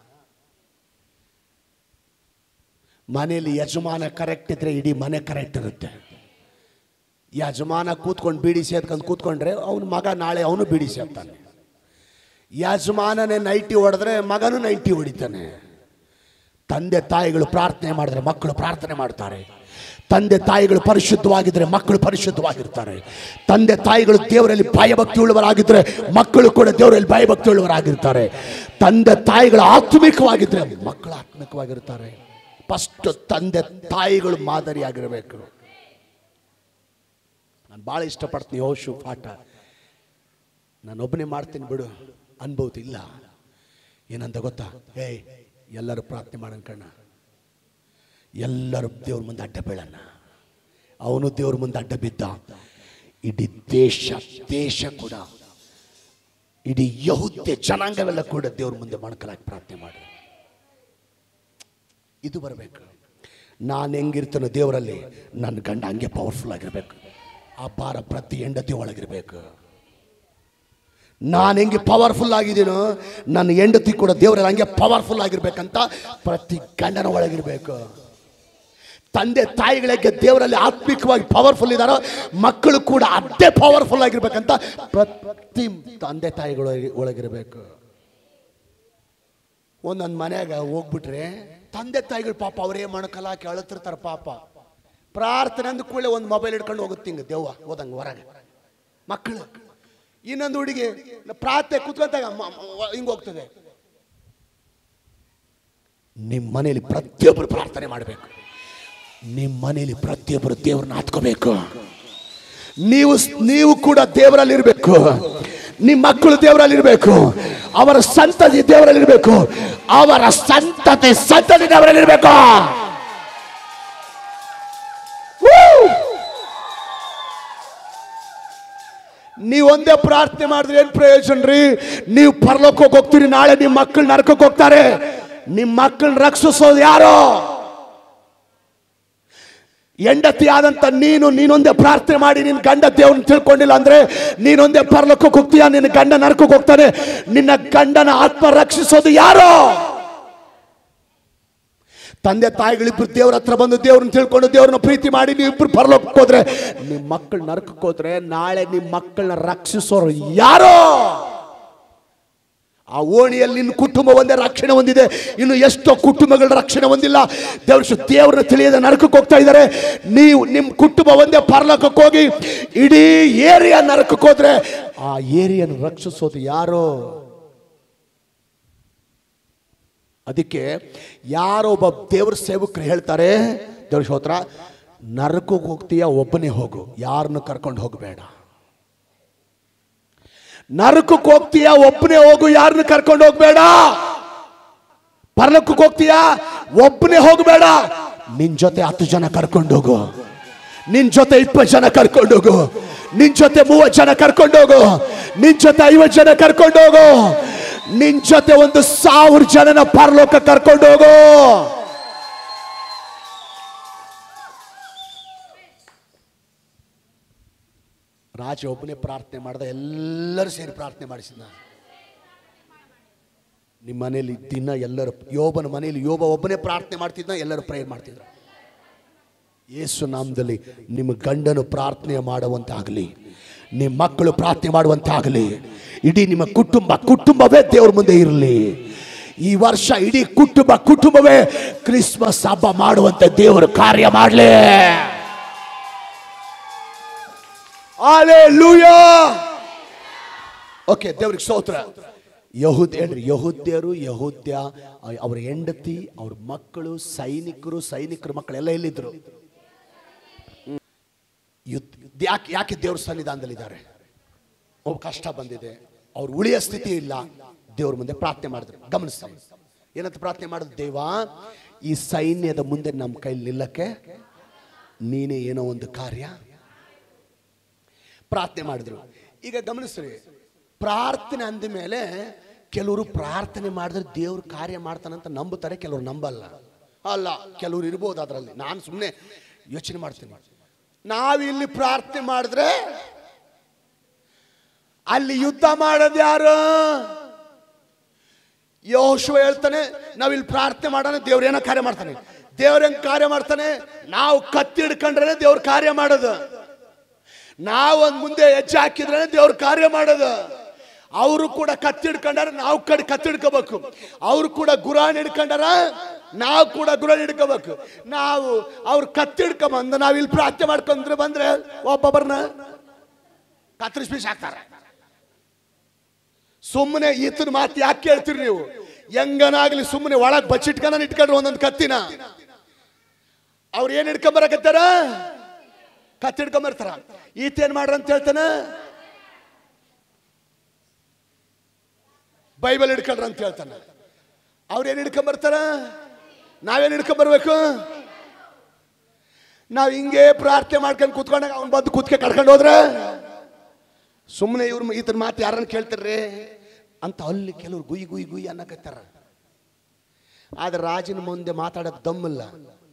ಮನೆಯಲ್ಲಿ ಯಜಮಾನ ಕರೆಕ್ಟ್ ಇದ್ರೆ ಇಡೀ ಮನೆ ಕರೆಕ್ಟ್ ಇರುತ್ತೆ ಯಜಮಾನ ಕೂತ್ಕೊಂಡು ಬೀಡಿ ಸೇದ್ಕೊಂಡು ಕೂತ್ಕೊಂಡ್ರೆ ಅವನ ಮಗ ನಾಳೆ ಅವನು ಬೀಡಿ ಸೇರ್ತಾನೆ ಯಜಮಾನನೇ ನೈಟಿ ಹೊಡೆದ್ರೆ ಮಗನೂ ನೈಟಿ ಹೊಡಿತಾನೆ ತಂದೆ ತಾಯಿಗಳು ಪ್ರಾರ್ಥನೆ ಮಾಡಿದ್ರೆ ಮಕ್ಕಳು ಪ್ರಾರ್ಥನೆ ಮಾಡ್ತಾರೆ ತಂದೆ ತಾಯಿಗಳು ಪರಿಶುದ್ಧವಾಗಿದ್ರೆ ಮಕ್ಕಳು ಪರಿಶುದ್ಧವಾಗಿರ್ತಾರೆ ತಂದೆ ತಾಯಿಗಳು ದೇವರಲ್ಲಿ ಭಯಭಕ್ತಿ ಉಳ್ಳವರಾಗಿದ್ದರೆ ಮಕ್ಕಳು ಕೂಡ ದೇವರಲ್ಲಿ ಭಯಭಕ್ತಿ ಉಳ್ಳವರಾಗಿರ್ತಾರೆ ತಂದೆ ತಾಯಿಗಳು ಆತ್ಮಿಕವಾಗಿದ್ದರೆ ಮಕ್ಕಳು ಆತ್ಮಿಕವಾಗಿರ್ತಾರೆ ಫಸ್ಟ್ ತಂದೆ ತಾಯಿಗಳು ಮಾದರಿಯಾಗಿರಬೇಕು ನಾನು ಭಾಳ ಇಷ್ಟಪಡ್ತೀನಿ ಯೋಶು ಪಾಠ ನಾನು ಒಬ್ಬನೇ ಮಾಡ್ತೀನಿ ಬಿಡು ಅನ್ಬೋದು ಇಲ್ಲ ಏನಂತ ಗೊತ್ತಾ ಏಯ್ ಎಲ್ಲರೂ ಪ್ರಾರ್ಥನೆ ಮಾಡೋಣ ಕಣ್ಣ ಎಲ್ಲರೂ ದೇವ್ರ ಮುಂದೆ ಅಡ್ಡ ಬೀಳಣ್ಣ ಅವನು ದೇವ್ರ ಮುಂದೆ ಅಡ್ಡ ಬಿದ್ದ ಇಡೀ ದೇಶ ದೇಶ ಕೂಡ ಇಡೀ ಯಹುದ್ಯ ಜನಾಂಗವೆಲ್ಲ ಕೂಡ ದೇವ್ರ ಮುಂದೆ ಮಣಕಲಾಗಿ ಪ್ರಾರ್ಥನೆ ಮಾಡಿ ಇದು ಬರಬೇಕು ನಾನು ಹೆಂಗಿರ್ತಾನೋ ದೇವರಲ್ಲಿ ನನ್ನ ಗಂಡ ಹಂಗೆ ಪವರ್ಫುಲ್ ಆಗಿರ್ಬೇಕು ಆ ಭಾರ ಪ್ರತಿ ಹೆಂಡತಿ ಒಳಗಿರ್ಬೇಕು ನಾನು ಹೆಂಗೆ ಪವರ್ಫುಲ್ ಆಗಿದ್ದೀನೋ ನನ್ನ ಹೆಂಡತಿ ಕೂಡ ದೇವರಲ್ಲಿ ಹಂಗೆ ಪವರ್ಫುಲ್ ಆಗಿರ್ಬೇಕಂತ ಪ್ರತಿ ಗಂಡನ ಒಳಗಿರ್ಬೇಕು ತಂದೆ ತಾಯಿಗಳಿಗೆ ದೇವರಲ್ಲಿ ಆತ್ಮಿಕವಾಗಿ ಪವರ್ಫುಲ್ ಇದ್ದಾರೋ ಮಕ್ಕಳು ಕೂಡ ಅದೇ ಪವರ್ಫುಲ್ ಆಗಿರ್ಬೇಕಂತ ಪ್ರತಿ ತಂದೆ ತಾಯಿಗಳ ಒಳಗಿರ್ಬೇಕು ಒಂದೊಂದು ಮನ್ಯಾಗ ಹೋಗ್ಬಿಟ್ರೆ ತಂದೆ ತಾಯಿಗಳು ಪಾಪ ಅವರೇ ಮಣಕಲ್ಲ ಹಾಕಿ ಅಳುತ್ತಿರ್ತಾರೆ ಪಾಪ ಪ್ರಾರ್ಥನೆ ಅಂದ ಕೂಡಲೇ ಒಂದು ಮೊಬೈಲ್ ಹಿಡ್ಕೊಂಡು ಹೋಗುತ್ತೆ ಹಿಂಗೆ ದೆವ್ವ ಹೋದಂಗೆ ಹೊರಗೆ ಮಕ್ಕಳು ಇನ್ನೊಂದು ಹುಡುಗಿ ಪ್ರಾರ್ಥನೆ ಕೂತ್ಕೊಂತಾಗ ಹಿಂಗೆ ಹೋಗ್ತದೆ ನಿಮ್ಮ ಮನೆಯಲ್ಲಿ ಪ್ರತಿಯೊಬ್ಬರು ಪ್ರಾರ್ಥನೆ ಮಾಡಬೇಕು ನಿಮ್ಮ ಮನೆಯಲ್ಲಿ ಪ್ರತಿಯೊಬ್ಬರು ದೇವ್ರನ್ನ ಹತ್ಕೋಬೇಕು ನೀವು ನೀವು ಕೂಡ ದೇವರಲ್ಲಿ ಇರಬೇಕು ನಿಮ್ಮ ಮಕ್ಕಳು ದೇವರಲ್ಲಿ ಇರಬೇಕು ಅವರ ಸಂತತಿ ದೇವರಲ್ಲಿ ಇರಬೇಕು ಅವರ ಸಂತತಿ ಸಂತತಿ ದೇವರಲ್ಲಿ ಇರಬೇಕು ನೀವು ಒಂದೇ ಪ್ರಾರ್ಥನೆ ಮಾಡಿದ್ರೆ ಏನ್ ಪ್ರಯೋಜನ ರೀ ನೀವು ಪರಲೋಕಕ್ಕೆ ಹೋಗ್ತೀರಿ ನಾಳೆ ನಿಮ್ಮ ಮಕ್ಕಳು ನರಕಕ್ಕೆ ಹೋಗ್ತಾರೆ ನಿಮ್ಮ ಮಕ್ಕಳನ್ನ ರಕ್ಷಿಸೋದು ಯಾರು ಹೆಂಡತಿ ಆದಂತ ನೀನು ನೀನೊಂದೇ ಪ್ರಾರ್ಥನೆ ಮಾಡಿ ನಿನ್ನ ಗಂಡ ದೇವ್ರನ್ನ ತಿಳ್ಕೊಂಡಿಲ್ಲ ಅಂದ್ರೆ ನೀನೊಂದೇ ಪರಲೋಕಕ್ಕೆ ಹೋಗ್ತೀಯ ನಿನ್ನ ಗಂಡ ನರಕಕ್ಕೆ ಹೋಗ್ತಾನೆ ನಿನ್ನ ಗಂಡನ ಆತ್ಮ ರಕ್ಷಿಸೋದು ಯಾರೋ ತಂದೆ ತಾಯಿಗಳಿಬ್ರು ದೇವ್ರ ಹತ್ರ ಬಂದು ದೇವ್ರನ್ನ ತಿಳ್ಕೊಂಡು ದೇವ್ರನ್ನ ಪ್ರೀತಿ ಮಾಡಿ ನೀವು ಇಬ್ರು ಪರಲೋಕಕ್ಕೆ ಹೋದ್ರೆ ನಿಮ್ಮ ಮಕ್ಕಳು ನರಕಕ್ಕೆ ಹೋದ್ರೆ ನಾಳೆ ನಿಮ್ಮ ಮಕ್ಕಳನ್ನ ರಕ್ಷಿಸೋರು ಯಾರೋ ಆ ಓಣಿಯಲ್ಲಿ ನಿನ್ನ ಕುಟುಂಬ ಒಂದೇ ರಕ್ಷಣೆ ಹೊಂದಿದೆ ಇನ್ನು ಎಷ್ಟೋ ಕುಟುಂಬಗಳ ರಕ್ಷಣೆ ಹೊಂದಿಲ್ಲ ದೇವ್ರ ದೇವ್ರನ್ನ ತಿಳಿಯದ ನರಕಕ್ಕೆ ಹೋಗ್ತಾ ಇದ್ದಾರೆ ನೀವು ನಿಮ್ಮ ಕುಟುಂಬ ಒಂದೇ ಪರಲೋಕಕ್ಕೆ ಹೋಗಿ ಇಡೀ ಏರಿಯಾ ನರಕಕ್ಕೆ ಹೋದ್ರೆ ಆ ಏರಿಯನ್ನು ರಕ್ಷಿಸೋದು ಯಾರೋ ಅದಕ್ಕೆ ಯಾರೋ ಒಬ್ಬ ದೇವ್ರ ಸೇವಕರು ಹೇಳ್ತಾರೆ ದೇವ್ರ ಸ್ತೋತ್ರ ನರಕಕ್ಕೆ ಹೋಗ್ತೀಯ ಒಬ್ಬನೇ ಹೋಗು ಯಾರನ್ನು ಕರ್ಕೊಂಡು ಹೋಗಬೇಡ ನರಕಕ್ಕೆ ಹೋಗ್ತೀಯ ಒಬ್ಬನೇ ಹೋಗು ಯಾರನ್ನು ಕರ್ಕೊಂಡು ಹೋಗ್ಬೇಡ ಪರಲೋಕಕ್ಕೆ ಹೋಗ್ತೀಯಾ ಒಬ್ಬನೇ ಹೋಗಬೇಡ ನಿನ್ ಜೊತೆ ಹತ್ತು ಜನ ಕರ್ಕೊಂಡು ಹೋಗು ನಿನ್ ಜೊತೆ ಇಪ್ಪತ್ತು ಜನ ಕರ್ಕೊಂಡು ಹೋಗು ನಿನ್ ಜೊತೆ ಮೂವತ್ತು ಜನ ಕರ್ಕೊಂಡು ಹೋಗು ನಿನ್ ಜೊತೆ ಐವತ್ತು ಜನ ಕರ್ಕೊಂಡು ಹೋಗು ನಿನ್ ಜೊತೆ ಒಂದು ಸಾವಿರ ಜನನ ಪರಲೋಕ ಕರ್ಕೊಂಡು ಹೋಗು ರಾಜ ಒಬ್ಬನೇ ಪ್ರಾರ್ಥನೆ ಮಾಡ್ದ ಎಲ್ಲರೂ ಸೇರಿ ಪ್ರಾರ್ಥನೆ ಮಾಡಿಸಿದ ನಿಮ್ಮ ಮನೆಯಲ್ಲಿ ದಿನ ಎಲ್ಲರೂ ಯೋಬನ ಮನೆಯಲ್ಲಿ ಯೋಬ ಒಬ್ಬನೇ ಪ್ರಾರ್ಥನೆ ಮಾಡ್ತಿದ್ದ ಎಲ್ಲರೂ ಪ್ರೇಯರ್ ಮಾಡ್ತಿದ್ರು ಯೇಸು ನಾಮದಲ್ಲಿ ನಿಮ್ಮ ಗಂಡನು ಪ್ರಾರ್ಥನೆ ಮಾಡುವಂತಾಗಲಿ ನಿಮ್ಮ ಮಕ್ಕಳು ಪ್ರಾರ್ಥನೆ ಮಾಡುವಂತಾಗಲಿ ಇಡೀ ನಿಮ್ಮ ಕುಟುಂಬ ಕುಟುಂಬವೇ ದೇವ್ರ ಮುಂದೆ ಇರಲಿ ಈ ವರ್ಷ ಇಡೀ ಕುಟುಂಬ ಕುಟುಂಬವೇ ಕ್ರಿಸ್ಮಸ್ ಹಬ್ಬ ಮಾಡುವಂತೆ ದೇವರು ಕಾರ್ಯ ಮಾಡಲಿ ಓಕೆ ದೇವ್ರಿಗೆ ಸ್ತೋತ್ರ ಯಹೂದ್ ಹೇಳ್ರಿ ಯಹೂದ್ಯರು ಯಹೂದ್ಯ ಅವ್ರ ಹೆಂಡತಿ ಅವ್ರ ಮಕ್ಕಳು ಸೈನಿಕರು ಸೈನಿಕರ ಮಕ್ಕಳು ಎಲ್ಲ ಎಲ್ಲಿದ್ರು ಹ್ಮ್. ಯುದ್ಧ ಯಾಕೆ ಯಾಕೆ ದೇವ್ರ ಸನ್ನಿಧಾನದಲ್ಲಿದ್ದಾರೆ ಒಬ್ಬ ಕಷ್ಟ ಬಂದಿದೆ ಅವ್ರು ಉಳಿಯ ಸ್ಥಿತಿ ಇಲ್ಲ ದೇವ್ರ ಮುಂದೆ ಪ್ರಾರ್ಥನೆ ಮಾಡಿದ್ರು ಗಮನಿಸ್ತಾರೆ ಏನಂತ ಪ್ರಾರ್ಥನೆ ಮಾಡಿದ್ರು ದೇವ ಈ ಸೈನ್ಯದ ಮುಂದೆ ನಮ್ಮ ಕೈಲಿ ನಿಲ್ಲಕ್ಕೆ ನೀನೇ ಏನೋ ಒಂದು ಕಾರ್ಯ ಪ್ರಾರ್ಥನೆ ಮಾಡಿದ್ರು ಈಗ ಗಮನಿಸ್ರಿ ಪ್ರಾರ್ಥನೆ ಅಂದ ಮೇಲೆ ಕೆಲವರು ಪ್ರಾರ್ಥನೆ ಮಾಡಿದ್ರೆ ದೇವ್ರು ಕಾರ್ಯ ಮಾಡ್ತಾನಂತ ನಂಬುತ್ತಾರೆ ಕೆಲವರು ನಂಬಲ್ಲ ಅಲ್ಲ ಕೆಲವರು ಇರ್ಬೋದು ಅದರಲ್ಲಿ ನಾನು ಸುಮ್ಮನೆ ಯೋಚನೆ ಮಾಡ್ತೀನಿ ನಾವಿಲ್ಲಿ ಪ್ರಾರ್ಥನೆ ಮಾಡಿದ್ರೆ ಅಲ್ಲಿ ಯುದ್ಧ ಮಾಡೋದು ಯಾರು ಯೋಶುವ ಹೇಳ್ತಾನೆ ನಾವಿಲ್ಲಿ ಪ್ರಾರ್ಥನೆ ಮಾಡೋಣ ದೇವ್ರ ಏನೋ ಕಾರ್ಯ ಮಾಡ್ತಾನೆ ದೇವ್ರ ಹೆಂಗ್ ಕಾರ್ಯ ಮಾಡ್ತಾನೆ ನಾವು ಕತ್ತಿ ಹಿಡ್ಕೊಂಡ್ರೆ ದೇವ್ರ ಕಾರ್ಯ ಮಾಡೋದು ನಾವೊಂದ್ ಮುಂದೆ ಹೆಜ್ಜೆ ಹಾಕಿದ್ರೆ ದೇವ್ರ ಕಾರ್ಯ ಮಾಡೋದು ಅವರು ಕೂಡ ಕತ್ತಿ ಹಿಡ್ಕೊಂಡಾರ ನಾವು ಕಡೆ ಕತ್ತಿ ಹಿಡ್ಕೋಬೇಕು ಅವರು ಕೂಡ ಗುರಾಣಿ ಹಿಡ್ಕೊಂಡಾರ ನಾವು ಕೂಡ ಗುರಾಣಿ ಹಿಡ್ಕೋಬೇಕು ನಾವು ಅವ್ರು ಕತ್ತಿ ಹಿಡ್ಕೊಂಬಂದು ನಾವು ಇಲ್ಲಿ ಪ್ರಾರ್ಥನೆ ಮಾಡ್ಕೊಂಡ್ರೆ ಬಂದ್ರೆ ಒಬ್ಬೊಬ್ಬರನ್ನ ಕತ್ತರಿಸಿ ಬೀಸ್ ಹಾಕ್ತಾರೆ ಸುಮ್ಮನೆ ಈತನ ಮಾತು ಯಾಕೆ ಕೇಳ್ತೀರಿ ನೀವು ಹೆಂಗನಾಗ್ಲಿ ಸುಮ್ಮನೆ ಒಳಗ್ ಬಚ್ಚಿಟ್ಕೊಂಡ ಇಟ್ಕೊಂಡ್ರು ಒಂದೊಂದು ಕತ್ತಿನ ಅವ್ರು ಏನ್ ಹಿಡ್ಕೊಂಬರಕತ್ತಾರ ಕತ್ತಿ ಹಿಡ್ಕೊಂಬರ್ತಾರ ಈತ ಏನ್ ಮಾಡ್ರ ಅಂತ ಹೇಳ್ತಾನ ಬೈಬಲ್ ಹಿಡ್ಕೊಂಡ್ರ ಅಂತ ಹೇಳ್ತಾನ ಅವ್ರು ಏನ್ ಹಿಡ್ಕೊಂಬರ್ತಾರ ನಾವೇನ್ ಹಿಡ್ಕೊಂಬರ್ಬೇಕು ನಾವ್ ಹಿಂಗೆ ಪ್ರಾರ್ಥನೆ ಮಾಡ್ಕೊಂಡು ಕೂತ್ಕೊಂಡಾಗ ಅವ್ನು ಬಂದು ಕೂತ್ಕೆ ಕಡ್ಕೊಂಡು ಹೋದ್ರೆ ಸುಮ್ಮನೆ ಇವ್ರು ಈತನ ಮಾತು ಯಾರನ್ನ ಕೇಳ್ತಾರ್ರಿ ಅಂತ ಅಲ್ಲಿ ಕೆಲವ್ರು ಗುಯ್ ಗುಯ್ ಗುಯ್ ಅನ್ನಕತ್ತಾರ ಆದ್ರೆ ರಾಜನ ಮುಂದೆ ಮಾತಾಡಕ್ ದಮ್ಮಿಲ್ಲ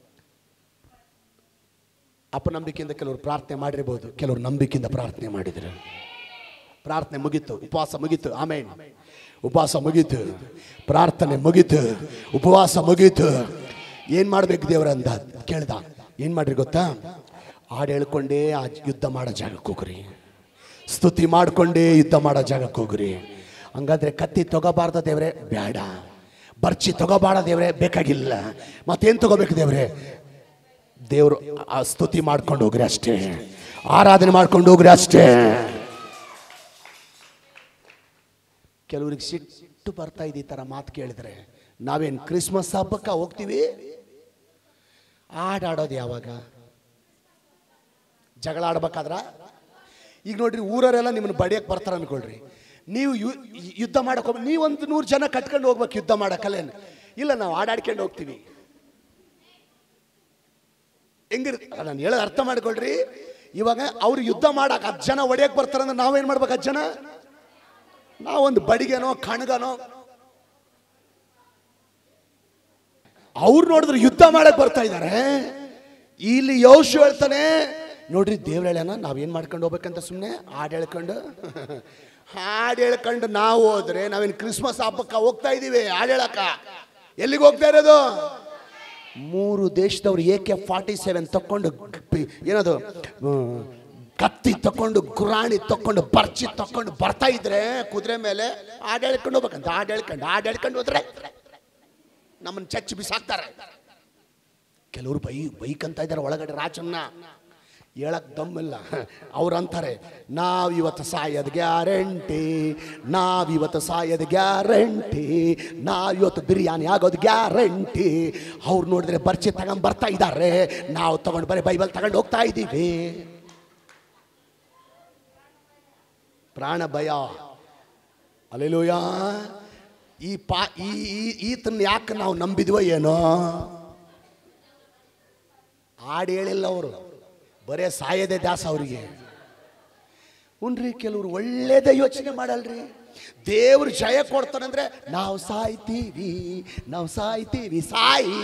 ಅಪನಂಬಿಕೆಯಿಂದ ಕೆಲವರು ಪ್ರಾರ್ಥನೆ ಮಾಡಿರ್ಬೋದು ಕೆಲವರು ನಂಬಿಕೆಯಿಂದ ಪ್ರಾರ್ಥನೆ ಮಾಡಿದ್ರು ಪ್ರಾರ್ಥನೆ ಮುಗೀತು ಉಪವಾಸ ಮುಗೀತು ಆಮೇಲೆ ಉಪವಾಸ ಮುಗೀತು ಪ್ರಾರ್ಥನೆ ಮುಗೀತು ಉಪವಾಸ ಮುಗೀತು ಏನ್ ಮಾಡ್ಬೇಕು ದೇವ್ರ ಅಂದ ಕೇಳ್ದ ಏನ್ ಮಾಡ್ರಿ ಗೊತ್ತಾ ಹಾಡು ಹೇಳ್ಕೊಂಡೇ ಆ ಯುದ್ಧ ಮಾಡೋ ಜಾಗಕ್ಕೆ ಹೋಗ್ರಿ ಸ್ತುತಿ ಮಾಡ್ಕೊಂಡೇ ಯುದ್ಧ ಮಾಡೋ ಜಾಗಕ್ಕೆ ಹೋಗ್ರಿ ಹಂಗಾದ್ರೆ ಕತ್ತಿ ತಗೋಬಾರ್ದ ದೇವ್ರೆ ಬೇಡ ಬರ್ಚಿ ತಗೋಬಾರ ದೇವ್ರೆ ಬೇಕಾಗಿಲ್ಲ ಮತ್ತೇನ್ ತಗೋಬೇಕು ದೇವ್ರೆ ದೇವರು ಆ ಸ್ತುತಿ ಮಾಡ್ಕೊಂಡು ಹೋಗ್ರಿ ಅಷ್ಟೇ ಆರಾಧನೆ ಮಾಡ್ಕೊಂಡು ಹೋಗ್ರಿ ಅಷ್ಟೇ ಕೆಲವ್ರಿಗೆ ಸಿಟ್ಟು ಬರ್ತಾ ಇದೆ ಈ ಥರ ಮಾತು ಕೇಳಿದ್ರೆ ನಾವೇನು ಕ್ರಿಸ್ಮಸ್ ಹಬ್ಬಕ್ಕೆ ಹೋಗ್ತೀವಿ ಆಡಾಡೋದು ಯಾವಾಗ ಜಗಳ ಆಡ್ಬೇಕಾದ್ರ ಈಗ ನೋಡ್ರಿ ಊರವರೆಲ್ಲ ನಿಮ್ಮನ್ನ ಬಡಿಯಕ್ಕೆ ಬರ್ತಾರ ಅನ್ಕೊಳ್ರಿ ನೀವು ಯು- ಯುದ್ಧ ಮಾಡಕ್ ಹೋಗ್ ನೀವೊಂದು ನೂರು ಜನ ಕಟ್ಕೊಂಡು ಹೋಗ್ಬೇಕು ಯುದ್ಧ ಮಾಡಕ್ಕಲ್ಲೇನು ಇಲ್ಲ ನಾವು ಆಡಾಡ್ಕೊಂಡು ಹೋಗ್ತೀವಿ ಹೆಂಗಿರ್ ನಾನು ಹೇಳೋದು ಅರ್ಥ ಮಾಡ್ಕೊಳ್ರಿ ಇವಾಗ ಅವ್ರು ಯುದ್ಧ ಮಾಡಕ್ ಹತ್ತು ಜನ ಹೊಡೆಯಕ್ ಬರ್ತಾರಂದ್ರೆ ನಾವೇನ್ ಮಾಡ್ಬೇಕು ಹತ್ತು ಜನ ನಾವೊಂದು ಬಡಿಗೆನೋ ಕಣ್ಗನೋ ಅವ್ರು ನೋಡಿದ್ರೆ ಯುದ್ಧ ಮಾಡಕ್ ಬರ್ತಾ ಇದ್ದಾರೆ ಇಲ್ಲಿ ಯೋಶು ಹೇಳ್ತಾನೆ ನೋಡ್ರಿ ದೇವ್ರ ಹೇಳ್ಯಾನ ನಾವೇನ್ ಮಾಡ್ಕೊಂಡು ಹೋಗ್ಬೇಕಂತ ಸುಮ್ಮನೆ ಹಾಡು ಹೇಳ್ಕೊಂಡು ಹಾಡು ಹೇಳ್ಕೊಂಡು ನಾವು ಹೋದ್ರೆ ನಾವೇನು ಕ್ರಿಸ್ಮಸ್ ಹಬ್ಬಕ್ಕೆ ಹೋಗ್ತಾ ಇದೀವಿ ಹಾಡು ಹೇಳಕ್ಕ ಎಲ್ಲಿಗೆ ಹೋಗ್ತಾ ಇರೋದು ಮೂರು ದೇಶದವ್ರು ಎ ಕೆ ಫಾರ್ಟಿ ಸೆವೆನ್ ತಕೊಂಡು ಗ್- ಏನದು ಹ್ಮ್, ಕತ್ತಿ ತಕೊಂಡು ಗುರಾಣಿ ತಕೊಂಡು ಬರ್ಚಿ ತಕೊಂಡು ಬರ್ತಾ ಇದ್ರೆ ಕುದುರೆ ಮೇಲೆ ಹಾಡು ಹೇಳ್ಕೊಂಡು ಹೋಗ್ಬೇಕಂತ ಹಾಡು ಹೇಳ್ಕೊಂಡು ಹಾಡು ಹೇಳ್ಕೊಂಡು ಹೋದ್ರೆ ನಮ್ಮನ್ನ ಚಚ್ಚಿ ಬಿಸಾಕ್ತಾರೆ ಕೆಲವರು ಬೈ ಬೈಕ್ ಅಂತ ಇದ್ದಾರೆ ಒಳಗಡೆ ರಾಜನ್ನ ಹೇಳಕ್ ದಮ್ಮಿಲ್ಲ ಅವ್ರು ಅಂತಾರೆ ನಾವ್ ಇವತ್ತು ಸಾಯದ್ ಗ್ಯಾರಂಟಿ ನಾವ್ ಇವತ್ತು ಸಾಯದ್ ಗ್ಯಾರಂಟಿ ನಾವ್ ಇವತ್ತು ಬಿರಿಯಾನಿ ಆಗೋದು ಗ್ಯಾರಂಟಿ ಅವ್ರು ನೋಡಿದ್ರೆ ಬರ್ಚಿ ತಗೊಂಡ್ ಬರ್ತಾ ಇದ್ದಾರೆ ನಾವು ತಗೊಂಡು ಬರೀ ಬೈಬಲ್ ತಗೊಂಡು ಹೋಗ್ತಾ ಇದ್ದೀವಿ ಪ್ರಾಣ ಭಯ ಅಲ್ಲೆಲೂಯ ಈ ಪಾ ಈ ಈ- ಈತನ್ನ ಯಾಕೆ ನಾವು ನಂಬಿದ್ವೋ ಏನೋ ಹಾಡು ಹೇಳಿಲ್ಲ ಅವರು ಬರೇ ಸಾಯದೆ ದಾಸ ಅವರಿಗೆ ಹುನ್ರಿ ಕೆಲವರು ಒಳ್ಳೇದೇ ಯೋಚನೆ ಮಾಡಲ್ರಿ ದೇವ್ರು ಜಯ ಕೊಡ್ತಾನಂದ್ರೆ ನಾವು ಸಾಯ್ತೀವಿ ನಾವು ಸಾಯ್ತೀವಿ ಸಾಯಿ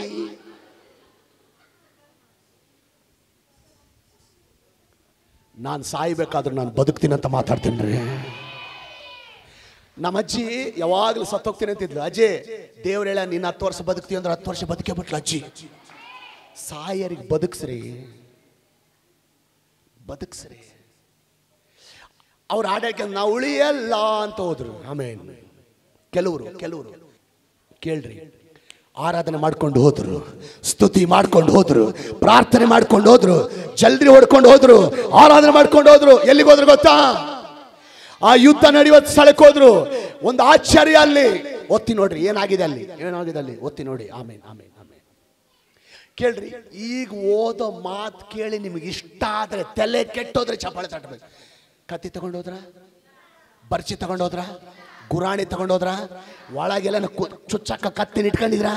ನಾನು ಸಾಯ್ಬೇಕಾದ್ರೆ ನಾನು ಬದುಕ್ತೀನಿ ಅಂತ ಮಾತಾಡ್ತೀನಿ ರೀ ನಮ್ಮ ಅಜ್ಜಿ ಯಾವಾಗಲೂ ಸತ್ತೋಗ್ತೀನಿ ಅಂತಿದ್ಲು ಅಜ್ಜಿ ದೇವ್ರ ಹೇಳ ನೀನು ಹತ್ತು ವರ್ಷ ಬದುಕ್ತೀವಿ ಅಂದ್ರೆ ಹತ್ತು ವರ್ಷ ಬದುಕೇ ಬಿಟ್ಲು ಅಜ್ಜಿ ಸಾಯರಿಗೆ ಬದುಕ್ಸ್ರಿ ಬದುಕ್ಸ್ರಿ ಅವ್ರು ಹಾಡಕ್ಕೆ ನಾವು ಉಳಿಯಲ್ಲ ಅಂತ ಹೋದ್ರು ಆಮೇಲೆ ಕೆಲವರು ಕೆಲವರು ಕೇಳ್ರಿ ಆರಾಧನೆ ಮಾಡ್ಕೊಂಡು ಹೋದ್ರು ಸ್ತುತಿ ಮಾಡ್ಕೊಂಡು ಹೋದ್ರು ಪ್ರಾರ್ಥನೆ ಮಾಡ್ಕೊಂಡು ಹೋದ್ರು ಜಲ್ದಿ ಹೊಡ್ಕೊಂಡು ಹೋದ್ರು ಆರಾಧನೆ ಮಾಡ್ಕೊಂಡು ಹೋದ್ರು ಎಲ್ಲಿಗೆ ಹೋದ್ರು ಗೊತ್ತಾ ಆ ಯುದ್ಧ ನಡೆಯುವ ಸ್ಥಳಕ್ಕೆ ಹೋದ್ರು ಒಂದು ಆಶ್ಚರ್ಯ ಅಲ್ಲಿ ಒತ್ತಿ ನೋಡ್ರಿ ಏನಾಗಿದೆ ಅಲ್ಲಿ ಏನಾಗಿದೆ ಅಲ್ಲಿ ಒತ್ತಿ ನೋಡಿ ಆಮೇಲೆ ಆಮೇಲೆ ಆಮೇಲೆ ಕೇಳ್ರಿ ಈಗ ಓದೋ ಮಾತು ಕೇಳಿ ನಿಮಗೆ ಇಷ್ಟ ಆದ್ರೆ ತಲೆ ಕೆಟ್ಟೋದ್ರೆ ಚಪ್ಪಾಳೆ ತಟ್ಟಬೇಕು ಕತ್ತಿ ತಗೊಂಡೋದ್ರ ಬರ್ಚಿ ತಗೊಂಡೋದ್ರ ಗುರಾಣಿ ತಗೊಂಡೋದ್ರ ಒಳಗೆಲ್ಲ ಚುಚ್ಚಕ್ಕ ಕತ್ತಿನ ಇಟ್ಕೊಂಡಿದ್ರ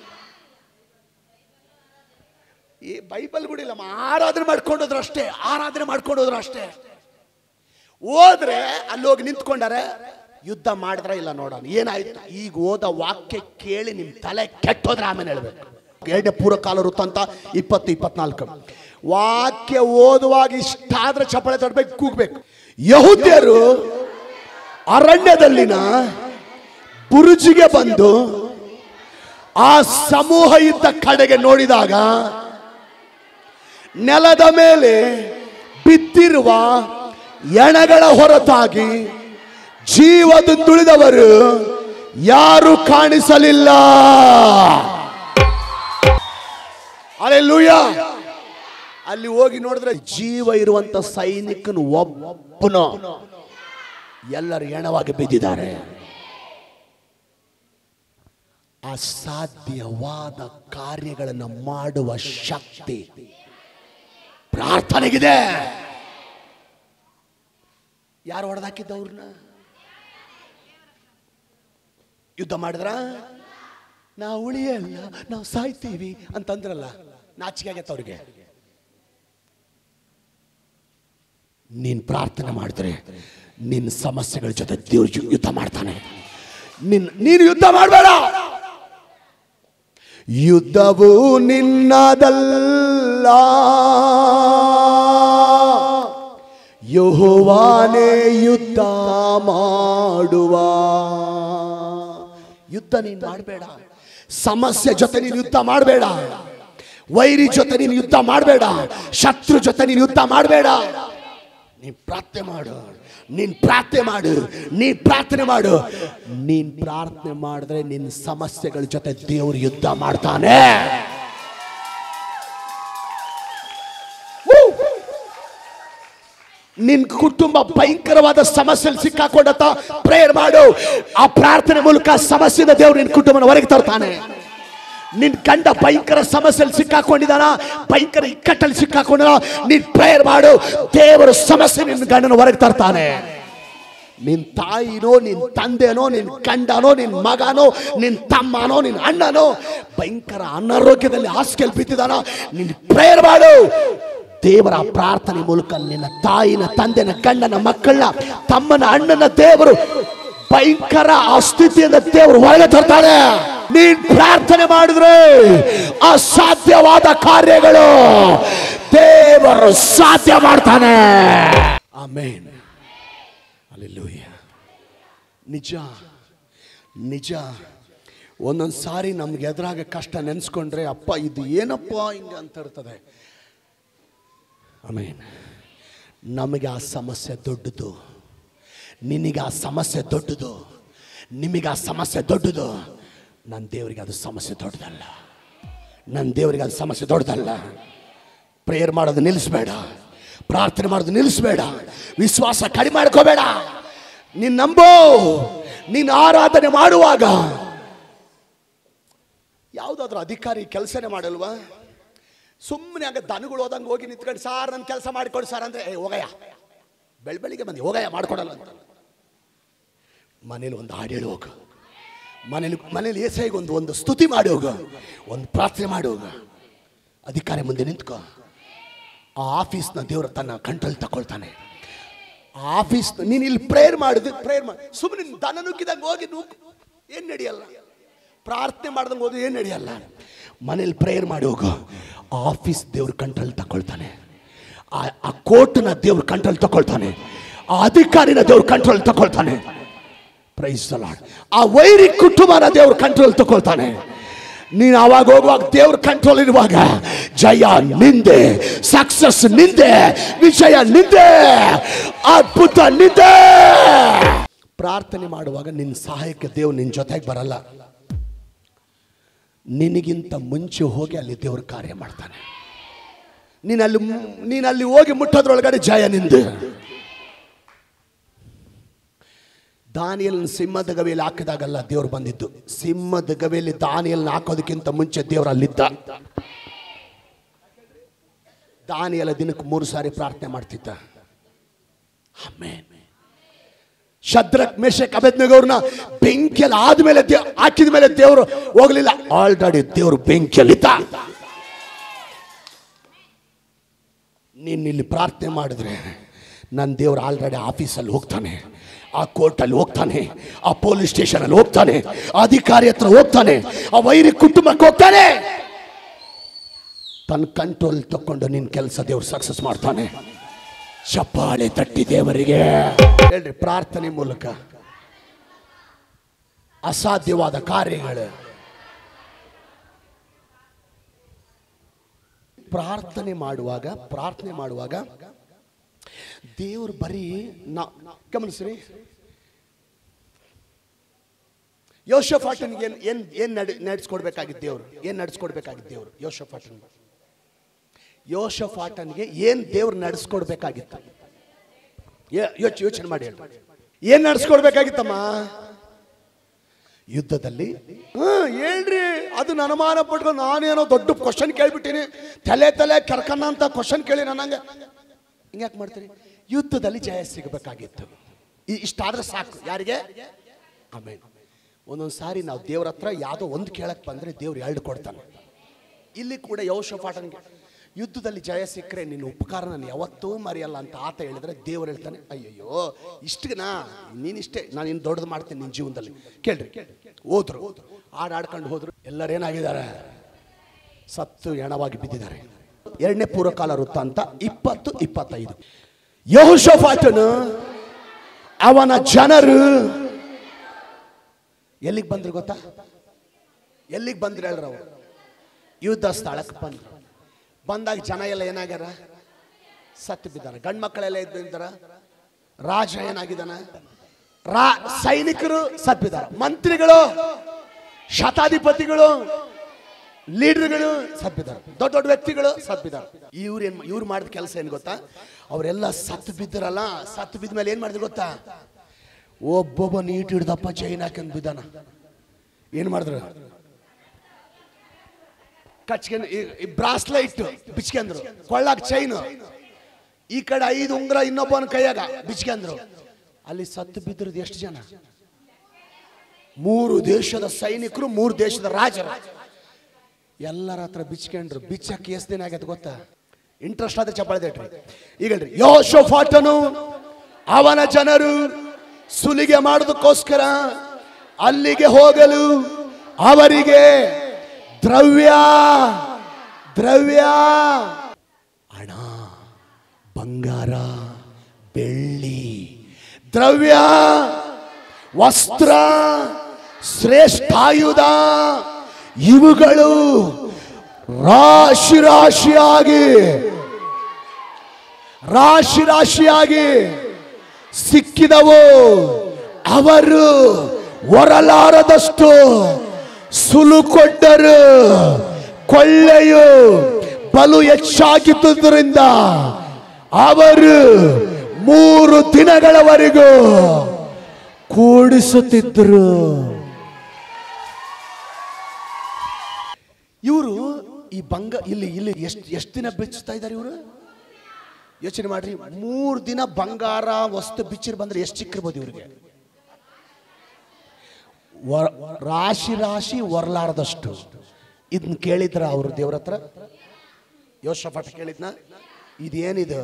ಈ ಬೈಬಲ್ ಕೂಡ ಇಲ್ಲ ಆರಾಧನೆ ಮಾಡ್ಕೊಂಡೋದ್ರು ಅಷ್ಟೇ ಆರಾಧನೆ ಮಾಡ್ಕೊಂಡೋದ್ರು ಅಷ್ಟೇ ಹೋದ್ರೆ ಅಲ್ಲಿ ಹೋಗಿ ನಿಂತ್ಕೊಂಡಾರೆ ಯುದ್ಧ ಮಾಡಿದ್ರ ಇಲ್ಲ ನೋಡೋಣ ಏನಾಯ್ತು ಈಗ ಓದ ವಾಕ್ಯ ಕೇಳಿ ನಿಮ್ ತಲೆ ಕೆಟ್ಟೋದ್ರೆ ಆಮೇಲೆ ಹೇಳ್ಬೇಕು ಎರಡನೇ ಪೂರ್ವಕಾಲ ವೃತ್ತಾಂತ ಇಪ್ಪತ್ತು ಇಪ್ಪತ್ನಾಲ್ಕು ವಾಕ್ಯ ಓದುವಾಗ ಇಷ್ಟ ಆದ್ರೆ ಚಪ್ಪಳೆ ತಡ್ಬೇಕು ಕೂಗ್ಬೇಕು ಯಹುದ್ಯರು ಅರಣ್ಯದಲ್ಲಿನ ಬುರುಜಿಗೆ ಬಂದು ಆ ಸಮೂಹ ಇದ್ದ ಕಡೆಗೆ ನೋಡಿದಾಗ ನೆಲದ ಮೇಲೆ ಬಿದ್ದಿರುವ ಎಣಗಳ ಹೊರತಾಗಿ ಜೀವದುಳಿದವರು ಯಾರು ಕಾಣಿಸಲಿಲ್ಲ ಅಲ್ಲೆಲ್ಲೂಯ ಅಲ್ಲಿ ಹೋಗಿ ನೋಡಿದ್ರೆ ಜೀವ ಇರುವಂತ ಸೈನಿಕನು ಒಬ್ಬನ ಎಲ್ಲರೂ ಎಣವಾಗಿ ಬಿದ್ದಿದ್ದಾರೆ ಅಸಾಧ್ಯವಾದ ಕಾರ್ಯಗಳನ್ನು ಮಾಡುವ ಶಕ್ತಿ ಪ್ರಾರ್ಥನೆಗಿದೆ ಯಾರು ಹೊಡೆದಾಕಿದ್ದವ್ರನ್ನ ಯುದ್ಧ ಮಾಡಿದ್ರ ನಾವು ಉಳಿಯಲ್ಲ ನಾವು ಸಾಯ್ತೀವಿ ಅಂತಂದ್ರಲ್ಲ ನಾಚಿಕೆ ಆಗೈತೆ ಅವ್ರಿಗೆ ನೀನ್ ಪ್ರಾರ್ಥನೆ ಮಾಡಿದ್ರೆ ನಿನ್ನ ಸಮಸ್ಯೆಗಳ ಜೊತೆ ದೇವ್ರ ಜೊ- ಯುದ್ಧ ಮಾಡ್ತಾನೆ ನಿನ್ ನೀನು ಯುದ್ಧ ಮಾಡಬೇಡ ಯುದ್ಧವು ನಿನ್ನದಲ್ಲ ಯೆಹೋವನೇ ಯುದ್ಧ ಮಾಡುವ ಯುದ್ಧ ನೀನು ಮಾಡಬೇಡ ಸಮಸ್ಯೆ ಜೊತೆ ನೀನು ಯುದ್ಧ ಮಾಡಬೇಡ ವೈರಿ ಜೊತೆ ನೀನು ಯುದ್ಧ ಮಾಡಬೇಡ ಶತ್ರು ಜೊತೆ ನೀನು ಯುದ್ಧ ಮಾಡಬೇಡ ನೀನ್ ಪ್ರಾರ್ಥನೆ ಮಾಡು ನೀನ್ ಪ್ರಾರ್ಥನೆ ಮಾಡು ನೀನ್ ಪ್ರಾರ್ಥನೆ ಮಾಡು ನೀನ್ ಪ್ರಾರ್ಥನೆ ಮಾಡಿದ್ರೆ ನಿನ್ನ ಸಮಸ್ಯೆಗಳ ಜೊತೆ ದೇವರು ಯುದ್ಧ ಮಾಡ್ತಾನೆ Woo! ನಿನ್ ಕುಟುಂಬ ಭಯಂಕರವಾದ ಸಮಸ್ಯೆಯಲ್ಲಿ ಸಿಕ್ಕಾಕೊಂಡತ ಪ್ರೇಯರ್ ಮಾಡು ಆ ಪ್ರಾರ್ಥನೆ ಮೂಲಕ ಸಮಸ್ಯೆಯಿಂದ ದೇವರು ನಿನ್ ಕುಟುಂಬನ ಹೊರಗೆ ತರ್ತಾನೆ ನಿನ್ ಗಂಡ ಭಯಂಕರ ಸಮಸ್ಯೆಯಲ್ಲಿ ಸಿಕ್ಕಾಕೊಂಡಿದಾನ ಭಯಂಕರ ಇಕ್ಕಟ್ಟಲ್ಲಿ ಸಿಕ್ಕಾಕೊಂಡ ನೀನ್ ಪ್ರೇಯರ್ ಮಾಡು ದೇವರ ಸಮಸ್ಯೆ ನಿನ್ನ ಗಂಡನ ಹೊರಗೆ ತರ್ತಾನೆ ನಿನ್ ತಾಯಿನೋ ನಿನ್ ತಂದೆನೋ ನಿನ್ ಗಂಡನೋ ನಿನ್ ಮಗನೋ ನಿನ್ ತಮ್ಮನೋ ನಿನ್ ಅಣ್ಣನೋ ಭಯಂಕರ ಅನಾರೋಗ್ಯದಲ್ಲಿ ಹಾಸಿಗೆಯಲ್ಲಿ ಬಿದ್ದಿದಾನ ನಿನ್ ಪ್ರೇಯರ್ ಮಾಡು ದೇವರ ಪ್ರಾರ್ಥನೆ ಮೂಲಕ ನಿನ್ನ ತಾಯಿನ ತಂದೆನ ಗಂಡನ ಮಕ್ಕಳನ್ನ ತಮ್ಮನ ಅಣ್ಣನ ದೇವರು ಭಯಂಕರ ಆ ಸ್ಥಿತಿಯಿಂದ ದೇವರು ಹೊರಗೆ ತರ್ತಾನೆ ನೀನ್ ಪ್ರಾರ್ಥನೆ ಮಾಡಿದ್ರೆ ಆ ಅಸಾಧ್ಯವಾದ ಕಾರ್ಯಗಳು ದೇವರು ಸಾಧ್ಯ ಮಾಡ್ತಾನೆ ಆಮೇನ್ ಅಲ್ಲೆಲ್ಲೂಯ್ಯ ನಿಜ ನಿಜ ಒಂದೊಂದು ಸಾರಿ ನಮ್ಗೆ ಎದುರಾಗ ಕಷ್ಟ ನೆನೆಸ್ಕೊಂಡ್ರೆ ಅಪ್ಪ ಇದು ಏನಪ್ಪ ಹಿಂಗೆ ಅಂತ ಇರ್ತದೆ ಆಮೇನ್ ನಮಗೆ ಆ ಸಮಸ್ಯೆ ದೊಡ್ಡದು ನಿನಗೆ ಆ ಸಮಸ್ಯೆ ದೊಡ್ಡದು ನಿಮಗೆ ಆ ಸಮಸ್ಯೆ ದೊಡ್ಡದು ನನ್ನ ದೇವರಿಗೆ ಅದು ಸಮಸ್ಯೆ ದೊಡ್ಡದಲ್ಲ ನನ್ನ ದೇವರಿಗೆ ಅದು ಸಮಸ್ಯೆ ದೊಡ್ಡದಲ್ಲ ಪ್ರೇಯರ್ ಮಾಡೋದು ನಿಲ್ಲಿಸ್ಬೇಡ ಪ್ರಾರ್ಥನೆ ಮಾಡೋದು ನಿಲ್ಲಿಸ್ಬೇಡ ವಿಶ್ವಾಸ ಕಡಿಮೆ ಮಾಡ್ಕೋಬೇಡ ನೀನು ನಂಬೋ ನೀನು ಆರಾಧನೆ ಮಾಡುವಾಗ ಯಾವುದಾದ್ರೂ ಅಧಿಕಾರಿ ಕೆಲಸನೇ ಮಾಡಲ್ವಾ ಸುಮ್ಮನೆ ಆಗ ದನಗಳು ಹೋದಂಗೆ ಹೋಗಿ ನಿಂತ್ಕೊಂಡು ಸಾರ್ ನನ್ನ ಕೆಲಸ ಮಾಡಿಕೊಡು ಸರ್ ಅಂದರೆ ಏ ಹೋಗಯ್ಯ ಬೆಳ್ ಬೆಳಿಗ್ಗೆ ಬಂದು ಹೋಗಯ್ಯ ಮಾಡ್ಕೊಡಲ್ಲ ಅಂತ ಮನೇಲಿ ಒಂದು ಹಾಡು ಹೇಳಿ ಹೋಗು ಮನೇಲಿ ಮನೇಲಿ ಏಸೈಗೆ ಒಂದು ಒಂದು ಸ್ತುತಿ ಮಾಡಿ ಹೋಗು ಒಂದು ಪ್ರಾರ್ಥನೆ ಮಾಡಿ ಹೋಗು ಅಧಿಕಾರಿ ಮುಂದೆ ನಿಂತ್ಕೋ ಆ ಆಫೀಸ್ನ ದೇವರು ತನ್ನ ಕಂಟ್ರೋಲ್ ತಗೊಳ್ತಾನೆ ಆ ಆಫೀಸ್ ನೀನು ಇಲ್ಲಿ ಪ್ರೇಯರ್ ಮಾಡಿದ್ರೆ ಪ್ರೇಯರ್ ಮಾಡಿ ಸುಮ್ಮನೆ ದನ ನುಗ್ಗಿದಂಗೆ ಹೋಗಿ ನುಗ್ಗು ಏನು ನಡೆಯಲ್ಲ ಪ್ರಾರ್ಥನೆ ಮಾಡ್ದಂಗೆ ಹೋದ್ರೆ ಏನು ನಡೆಯಲ್ಲ ಮನೇಲಿ ಪ್ರೇಯರ್ ಮಾಡಿ ಹೋಗು ಆ ಆಫೀಸ್ ದೇವ್ರ ಕಂಟ್ರೋಲ್ ತಗೊಳ್ತಾನೆ ಆ ಆ ಕೋರ್ಟ್ನ ದೇವ್ರ ಕಂಟ್ರೋಲ್ ತಗೊಳ್ತಾನೆ ಆ ಅಧಿಕಾರಿನ ದೇವ್ರ ಕಂಟ್ರೋಲ್ ತಗೊಳ್ತಾನೆ ಪ್ರೈಸ್ ಲಾರ್ಡ್ ಆ ವೈರಿ ಕುಟುಂಬನ ದೇವ್ರ ಕಂಟ್ರೋಲ್ ತಗೊಳ್ತಾನೆ ನೀನು ಅವಾಗ ಹೋಗುವಾಗ ದೇವ್ರ ಕಂಟ್ರೋಲ್ ಇರುವಾಗ ಜಯ ನಿಂದೆ ಸಕ್ಸಸ್ ನಿಂದೆ ವಿಜಯ ನಿಂದೆ ಅದ್ಭುತ ನಿಂದೆ ಪ್ರಾರ್ಥನೆ ಮಾಡುವಾಗ ನಿನ್ನ ಸಹಾಯಕ್ಕೆ ದೇವ್ರು ನಿನ್ನ ಜೊತೆಗೆ ಬರಲ್ಲ ನಿನಗಿಂತ ಮುಂಚೆ ಹೋಗಿ ಅಲ್ಲಿ ದೇವ್ರ ಕಾರ್ಯ ಮಾಡ್ತಾನೆ ನೀನು ಅಲ್ಲಿ ನೀನು ಅಲ್ಲಿ ಹೋಗಿ ಮುಟ್ಟೋದ್ರೊಳಗಡೆ ಜಯ ನಿಂದು ದಾನಿಯಲ್ನ ಸಿಂಹದ ಗವಿಯಲ್ಲಿ ಹಾಕಿದಾಗಲ್ಲ ದೇವ್ರು ಬಂದಿದ್ದು ಸಿಂಹದ ಗವಿಯಲ್ಲಿ ದಾನಿಯಲ್ನ ಹಾಕೋದಕ್ಕಿಂತ ಮುಂಚೆ ದೇವ್ರು ಅಲ್ಲಿದ್ದ ದಾನಿಯಲ ದಿನಕ್ಕೆ ಮೂರು ಸಾರಿ ಪ್ರಾರ್ಥನೆ ಮಾಡ್ತಿದ್ದ ಆಮೇನ್ ಶದ್ರಕ್ ಮೇಷಕ್ ಅಭೆದ್ನಗವ್ರನ್ನ ಬೆಂಕಿಯಲ್ಲಿ ಆದ್ಮೇಲೆ ದೇವ್ ಹಾಕಿದ ಮೇಲೆ ದೇವರು ಹೋಗ್ಲಿಲ್ಲ ಆಲ್ರೆಡಿ ದೇವರು ಬೆಂಕಿಯಲ್ಲಿದ್ದ ನೀನು ಇಲ್ಲಿ ಪ್ರಾರ್ಥನೆ ಮಾಡಿದ್ರೆ ನನ್ನ ದೇವ್ರು ಆಲ್ರೆಡಿ ಆಫೀಸಲ್ಲಿ ಹೋಗ್ತಾನೆ ಆ ಕೋರ್ಟಲ್ಲಿ ಹೋಗ್ತಾನೆ ಆ ಪೊಲೀಸ್ ಸ್ಟೇಷನಲ್ಲಿ ಹೋಗ್ತಾನೆ ಆ ಅಧಿಕಾರಿ ಹತ್ರ ಹೋಗ್ತಾನೆ ಆ ವೈರಿ ಕುಟುಂಬಕ್ಕೆ ಹೋಗ್ತಾನೆ ತನ್ನ ಕಂಟ್ರೋಲ್ ತಕೊಂಡು ನಿನ್ನ ಕೆಲಸ ದೇವ್ರು ಸಕ್ಸಸ್ ಮಾಡ್ತಾನೆ ಚಪ್ಪಾಳೆ ತಟ್ಟಿ ದೇವರಿಗೆ ಹೇಳ್ರಿ ಪ್ರಾರ್ಥನೆ ಮೂಲಕ ಅಸಾಧ್ಯವಾದ ಕಾರ್ಯಗಳು ಪ್ರಾರ್ಥನೆ ಮಾಡುವಾಗ ಪ್ರಾರ್ಥನೆ ಮಾಡುವಾಗ ದೇವ್ರು ಬರೀ ನಾ ಗಮನಿಸ್ರಿ ಯೋಶಫಾಟನ್ಗೆ ಏನ್ ಏನ್ ಏನ್ ನಡೆ ನಡೆಸ್ಕೊಡ್ಬೇಕಾಗಿದ್ದು ದೇವ್ರು ಏನ್ ನಡೆಸ್ಕೊಡ್ಬೇಕಾಗಿದ್ದು ದೇವ್ರು ಯೋಶಫಾಟನ್ಗೆ ಯೋಶಫಾಟನ್ಗೆ ಏನ್ ದೇವ್ರು ನಡೆಸ್ಕೊಡ್ಬೇಕಾಗಿತ್ತು ಯೋಚ್ ಯೋಚನೆ ಮಾಡಿ ಹೇಳಿ ಏನ್ ನಡೆಸ್ಕೊಡ್ಬೇಕಾಗಿತ್ತಮ್ಮ ಯುದ್ಧದಲ್ಲಿ ಹಾ ಹೇಳ್ರಿ ಅದನ್ನ ಅನುಮಾನ ಪಟ್ಕೊಂಡು ನಾನೇನೋ ದೊಡ್ಡ ಕ್ವಶನ್ ಕೇಳ್ಬಿಟ್ಟಿನಿ ತಲೆ ತಲೆ ಕೆರ್ಕನ್ನ ಅಂತ ಕ್ವಶನ್ ಕೇಳಿ ನನಗೆ ಹಿಂಗ್ಯಾಕೆ ಮಾಡ್ತೀರಿ ಯುದ್ಧದಲ್ಲಿ ಜಯ ಸಿಗಬೇಕಾಗಿತ್ತು ಈ ಇಷ್ಟಾದ್ರೆ ಸಾಕು ಯಾರಿಗೆ ಆಮೇಲೆ ಒಂದೊಂದು ಸಾರಿ ನಾವು ದೇವ್ರ ಹತ್ರ ಯಾವುದೋ ಒಂದು ಕೇಳಕ್ ಬಂದ್ರೆ ದೇವ್ರು ಎರಡು ಕೊಡ್ತಾನೆ ಇಲ್ಲಿ ಕೂಡ ಯೋಶಫಾಟನ್ಗೆ ಯುದ್ಧದಲ್ಲಿ ಜಯ ಸಿಕ್ಕರೆ ನಿನ್ನ ಉಪಕಾರ ನಾನು ಯಾವತ್ತೂ ಮರೆಯಲ್ಲ ಅಂತ ಆತ ಹೇಳಿದ್ರೆ ದೇವ್ರು ಹೇಳ್ತಾನೆ ಅಯ್ಯಯ್ಯೋ ಇಷ್ಟನಾ ನೀನಿಷ್ಟೇ ನಾನು ಇನ್ನು ದೊಡ್ಡದು ಮಾಡ್ತೀನಿ ನಿನ್ನ ಜೀವನದಲ್ಲಿ ಕೇಳ್ರಿ ಹೋದ್ರು ಹಾಡು ಆಡ್ಕೊಂಡು ಹೋದ್ರು ಎಲ್ಲರೇನಾಗಿದ್ದಾರೆ ಸತ್ತು ಹೆಣವಾಗಿ ಬಿದ್ದಿದ್ದಾರೆ ಎರಡನೇ ಪೂರ್ವಕಾಲ ವೃತ್ತ ಅಂತ ಇಪ್ಪತ್ತು ಇಪ್ಪತ್ತೈದು ಯಹೋಶಫಾಟನು ಅವನ ಜನರು ಎಲ್ಲಿಗೆ ಬಂದ್ರು ಗೊತ್ತಾ ಎಲ್ಲಿಗೆ ಬಂದ್ರು ಹೇಳ್ರ ಅವರು ಯುದ್ಧ ಸ್ಥಳಕ್ಕೆ ಬಂದ್ರು ಬಂದಾಗ ಜನ ಎಲ್ಲ ಏನಾಗ್ಯಾರ ಸತ್ತು ಬಿದ್ದಾರ ಗಂಡ್ ಮಕ್ಕಳೆಲ್ಲ ಇದ್ದಾರ ರಾಜ ಏನಾಗಿದ್ದಾನ ರಾ ಸೈನಿಕರು ಸತ್ ಬಿದ್ದಾರ ಮಂತ್ರಿಗಳು ಶತಾಧಿಪತಿಗಳು ಲೀಡರ್ಗಳು ಸತ್ ಬಿದ್ದಾರ ದೊಡ್ಡ ದೊಡ್ಡ ವ್ಯಕ್ತಿಗಳು ಸತ್ ಬಿದ್ದಾರ ಇವ್ರು ಏನ್ ಇವ್ರು ಮಾಡಿದ ಕೆಲಸ ಏನ್ ಗೊತ್ತಾ ಅವರೆಲ್ಲ ಸತ್ತು ಬಿದ್ದರಲ್ಲ ಸತ್ತು ಬಿದ್ದ ಮೇಲೆ ಏನ್ ಮಾಡಿದ್ರು ಗೊತ್ತಾ ಒಬ್ಬೊಬ್ಬ ನೀಟ್ ಹಿಡ್ದಪ್ಪ ಚೈನ್ ಹಾಕೊಂಡ್ ಬಿದ್ದಾನ ಏನ್ ಮಾಡಿದ್ರು ಕಚ್ಕೊಂಡು ಈ ಬ್ರಾಸ್ಲೈಟ್ ಬಿಚ್ಕೊಂಡ್ರು ಕೊಳ್ಳಾಗ ಚೈನ್ ಈ ಕಡೆ ಐದು ಉಂಗ್ರ ಇನ್ನೊಬ್ಬನ ಕೈಯಾಗ ಬಿಚ್ಕೊಂಡ್ರು ಅಲ್ಲಿ ಸತ್ತು ಬಿದ್ದಿರೋದು ಎಷ್ಟು ಜನ ಮೂರು ದೇಶದ ಸೈನಿಕರು ಮೂರು ದೇಶದ ರಾಜರು ಎಲ್ಲರ ಹತ್ರ ಬಿಚ್ಕೊಂಡ್ರು ಬಿಚ್ಚಕ್ಕೆ ಎಷ್ಟು ದಿನ ಆಗತ್ತೆ ಗೊತ್ತಾ ಇಂಟ್ರೆಸ್ಟ್ ಆದ್ರೆ ಚಪ್ಪಾಳೆ ತಟ್ರಿ ಈಗ ಹೇಳ್ರಿ ಯೋಶೋಫಾಟನು ಅವನ ಜನರು ಸುಲಿಗೆ ಮಾಡೋದಕ್ಕೋಸ್ಕರ ಅಲ್ಲಿಗೆ ಹೋಗಲು ಅವರಿಗೆ ದ್ರವ್ಯ ದ್ರವ್ಯ ಹಣ ಬಂಗಾರ ಬೆಳ್ಳಿ ದ್ರವ್ಯ ವಸ್ತ್ರ ಶ್ರೇಷ್ಠಾಯುಧ ಇವುಗಳು ರಾಶಿ ರಾಶಿಯಾಗಿ ರಾಶಿ ರಾಶಿಯಾಗಿ ಸಿಕ್ಕಿದವು ಅವರು ಹೊರಲಾರದಷ್ಟು ಸುಲುಕೊಂಡರು ಕೊಳ್ಳೆಯು ಬಲು ಹೆಚ್ಚಾಗಿದ್ದುದರಿಂದ ಅವರು ಮೂರು ದಿನಗಳವರೆಗೂ ಕೂಡಿಸುತ್ತಿದ್ದರು ಇವರು ಈ ಬಂಗ ಇಲ್ಲಿ ಇಲ್ಲಿ ಎಷ್ಟು ಎಷ್ಟು ದಿನ ಬಿಚ್ಚಿಸ್ತಾ ಇದ್ದಾರೆ ಇವರು ಯೋಚನೆ ಮಾಡ್ರಿ ಮೂರು ದಿನ ಬಂಗಾರ ವಸ್ತು ಬಿಚ್ಚಿರ್ ಬಂದ್ರೆ ಎಷ್ಟು ಚಿಕ್ಕಿರ್ಬೋದು ಇವ್ರಿಗೆ ವರ್- ರಾಶಿ ರಾಶಿ ವರ್ಲಾರದಷ್ಟು ಇದನ್ನ ಕೇಳಿದ್ರ ಅವರು ದೇವ್ರ ಹತ್ರ ಯೋಶಫಟ್ ಕೇಳಿದ್ನ ಇದೇನಿದು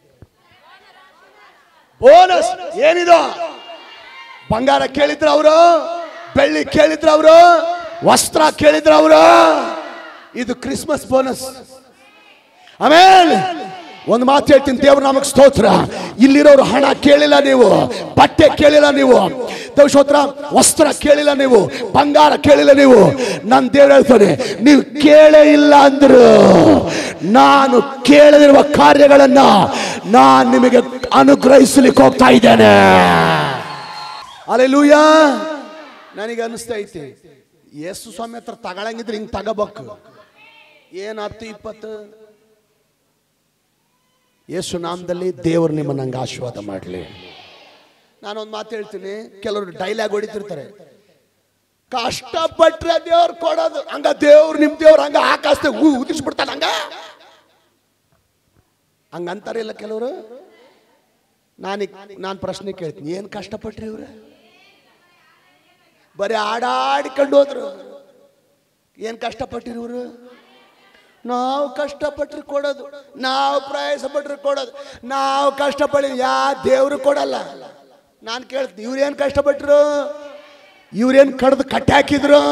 ಬೋನಸ್ ಏನಿದು ಬಂಗಾರ ಕೇಳಿದ್ರ ಅವರು ಬೆಳ್ಳಿ ಕೇಳಿದ್ರ ಅವರು ವಸ್ತ್ರ ಕೇಳಿದ್ರ ಅವರು ಇದು ಕ್ರಿಸ್ಮಸ್ ಬೋನಸ್ ಆಮೇಲೆ ಒಂದು ಮಾತು ಹೇಳ್ತೀನಿ ದೇವ್ರ ನಮಗ್ ಸ್ತೋತ್ರ ಇಲ್ಲಿರೋರು ಹಣ ಕೇಳಿಲ್ಲ ನೀವು ಬಟ್ಟೆ ಕೇಳಿಲ್ಲ ನೀವು ದೇವಶೋತ್ರ ವಸ್ತ್ರ ಕೇಳಿಲ್ಲ ನೀವು ಬಂಗಾರ ಕೇಳಿಲ್ಲ ನೀವು ನನ್ನ ದೇವ್ರು ಹೇಳ್ತಾನೆ ನೀವು ಕೇಳೇ ಇಲ್ಲ ಅಂದ್ರು ನಾನು ಕೇಳದಿರುವ ಕಾರ್ಯಗಳನ್ನ ನಾನು ನಿಮಗೆ ಅನುಗ್ರಹಿಸಲಿಕ್ಕೆ ಹೋಗ್ತಾ ಇದ್ದೇನೆ ಅಲ್ಲೆಲೂಯ ನನಗೆ ಅನಿಸ್ತಾ ಐತಿ ಯೇಸು ಸ್ವಾಮಿ ಹತ್ರ ತಗೊಳಂಗಿದ್ರೆ ಹಿಂಗ್ ತಗೋಬೇಕು ಏನ್ ಹತ್ತು ಇಪ್ಪತ್ತು ಯೇಸು ನಾಮದಲ್ಲಿ ದೇವರು ನಿಮ್ಮನ್ನ ಹಂಗೆ ಆಶೀರ್ವಾದ ಮಾಡಲಿ ನಾನೊಂದು ಮಾತು ಹೇಳ್ತೀನಿ ಕೆಲವರು ಡೈಲಾಗ್ ಹೊಡಿತಿರ್ತಾರೆ ಕಷ್ಟಪಟ್ರೆ ದೇವ್ರು ಕೊಡೋದು ಹಂಗ ದೇವ್ರು ನಿಮ್ ದೇವ್ರು ಹಂಗ ಆಕಾಶದ ಉದಿಸ್ಬಿಡ್ತಾನೆ ಹಂಗ ಹಂಗಂತಾರಿಲ್ಲ ಕೆಲವರು ನಾನು ನಾನು ಪ್ರಶ್ನೆ ಕೇಳ್ತೀನಿ ಏನು ಕಷ್ಟಪಟ್ರಿ ಇವ್ರು ಬರೀ ಆಡಾಡಿಕೊಂಡು ಹೋದ್ರು ಏನು ಕಷ್ಟಪಟ್ಟಿರಿ ಇವರು ನಾವು ಕಷ್ಟಪಟ್ರೆ ಕೊಡೋದು ನಾವು ಪ್ರಯಾಸ ಪಟ್ರೆ ಕೊಡೋದು ನಾವು ಕಷ್ಟಪಡಿ ಯಾ ದೇವ್ರು ಕೊಡಲ್ಲ ನಾನು ಕೇಳ್ತೀನಿ ಇವ್ರೇನು ಕಷ್ಟಪಟ್ರು ಇವ್ರೇನು ಕಡ್ದು ಕಟ್ಟಿ ಹಾಕಿದ್ರು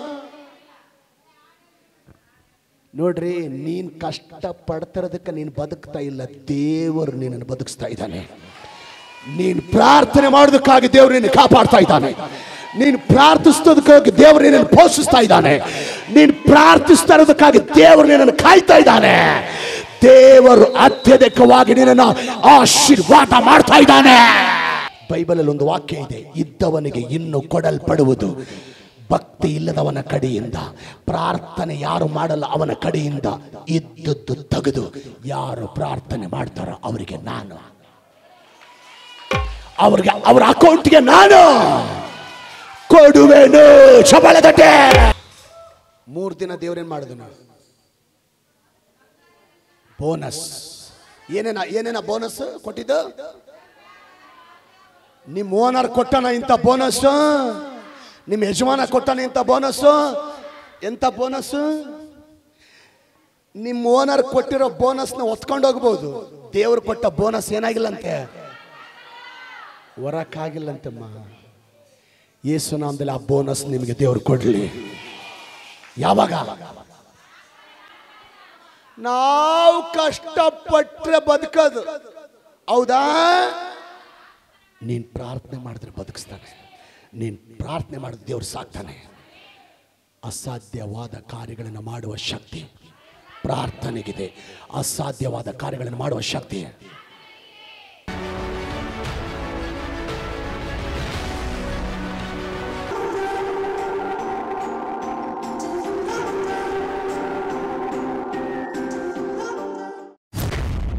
ನೋಡ್ರಿ ನೀನ್ ಕಷ್ಟ ಪಡ್ತಿರೋದಕ್ಕೆ ನೀನು ಬದುಕ್ತಾ ಇಲ್ಲ ದೇವರು ನಿನ್ನನ್ನು ಬದುಕಿಸ್ತಾ ಇದ್ದಾನೆ ನೀನು ಪ್ರಾರ್ಥನೆ ಮಾಡೋದಕ್ಕಾಗಿ ದೇವರು ನಿನ್ನ ಕಾಪಾಡ್ತಾ ಇದ್ದಾನೆ ನೀನು ಪ್ರಾರ್ಥಿಸೋದಕ್ಕಾಗಿ ದೇವರು ನಿನ್ನನ್ನು ಪೋಷಿಸ್ತಾ ಇದ್ದಾನೆ ನೀನು ಪ್ರಾರ್ಥಿಸ್ತಾ ಇರೋದಕ್ಕಾಗಿ ದೇವರು ನಿನ್ನನ್ನು ಕಾಯ್ತಾ ಇದ್ದಾನೆ ದೇವರು ಅತ್ಯಧಿಕವಾಗಿ ನಿನ್ನನ್ನು ಆಶೀರ್ವಾದ ಮಾಡ್ತಾ ಇದ್ದಾನೆ ಬೈಬಲಲ್ಲಿ ಒಂದು ವಾಕ್ಯ ಇದೆ ಇದ್ದವನಿಗೆ ಇನ್ನು ಕೊಡಲ್ಪಡುವುದು ಭಕ್ತಿ ಇಲ್ಲದವನ ಕಡೆಯಿಂದ ಪ್ರಾರ್ಥನೆ ಯಾರು ಮಾಡಲ್ಲ ಅವನ ಕಡೆಯಿಂದ ಇದ್ದದ್ದು ತೆಗೆದು ಯಾರು ಪ್ರಾರ್ಥನೆ ಮಾಡ್ತಾರೋ ಅವರಿಗೆ ನಾನು ಅವ್ರಿಗೆ ಅವರ ಅಕೌಂಟ್ಗೆ ನಾನು ಕೊಡುವೆನು ಚಬಳದಟ್ಟೆ ಮೂರು ದಿನ ದೇವ್ರೇನ್ ಮಾಡಿದನು ಬೋನಸ್ ಏನೇನ ಏನೇನ ಬೋನಸ್ ಕೊಟ್ಟಿದ್ದು ನಿಮ್ಮ ಓನರ್ ಕೊಟ್ಟನ ಇಂಥ ಬೋನಸ್ ನಿಮ್ಮ ಯಜಮಾನ ಕೊಟ್ಟನ ಇಂಥ ಬೋನಸ್ ಎಂಥ ಬೋನಸ್ ನಿಮ್ಮ ಓನರ್ ಕೊಟ್ಟಿರೋ ಬೋನಸ್ನ ಒತ್ಕೊಂಡು ಹೋಗ್ಬೋದು ದೇವ್ರು ಕೊಟ್ಟ ಬೋನಸ್ ಏನಾಗಿಲ್ಲಂತೆ ಹೊರಕ್ಕಾಗಿಲ್ಲಂತಮ್ಮ ಯೇಸು ನಾಮದಲ್ಲಿ ಆ ಬೋನಸ್ ನಿಮಗೆ ದೇವ್ರು ಕೊಡ್ಲಿ ಯಾವಾಗ ನಾವು ಕಷ್ಟಪಟ್ರೆ ಬದುಕೋದು ಹೌದಾ ನೀನ್ ಪ್ರಾರ್ಥನೆ ಮಾಡಿದ್ರೆ ಬದುಕಿಸ್ತಾನೆ ನೀನ್ ಪ್ರಾರ್ಥನೆ ಮಾಡಿದ್ರೆ ದೇವ್ರು ಸಾಕ್ತಾನೆ ಅಸಾಧ್ಯವಾದ ಕಾರ್ಯಗಳನ್ನು ಮಾಡುವ ಶಕ್ತಿ ಪ್ರಾರ್ಥನೆಗಿದೆ ಅಸಾಧ್ಯವಾದ ಕಾರ್ಯಗಳನ್ನು ಮಾಡುವ ಶಕ್ತಿ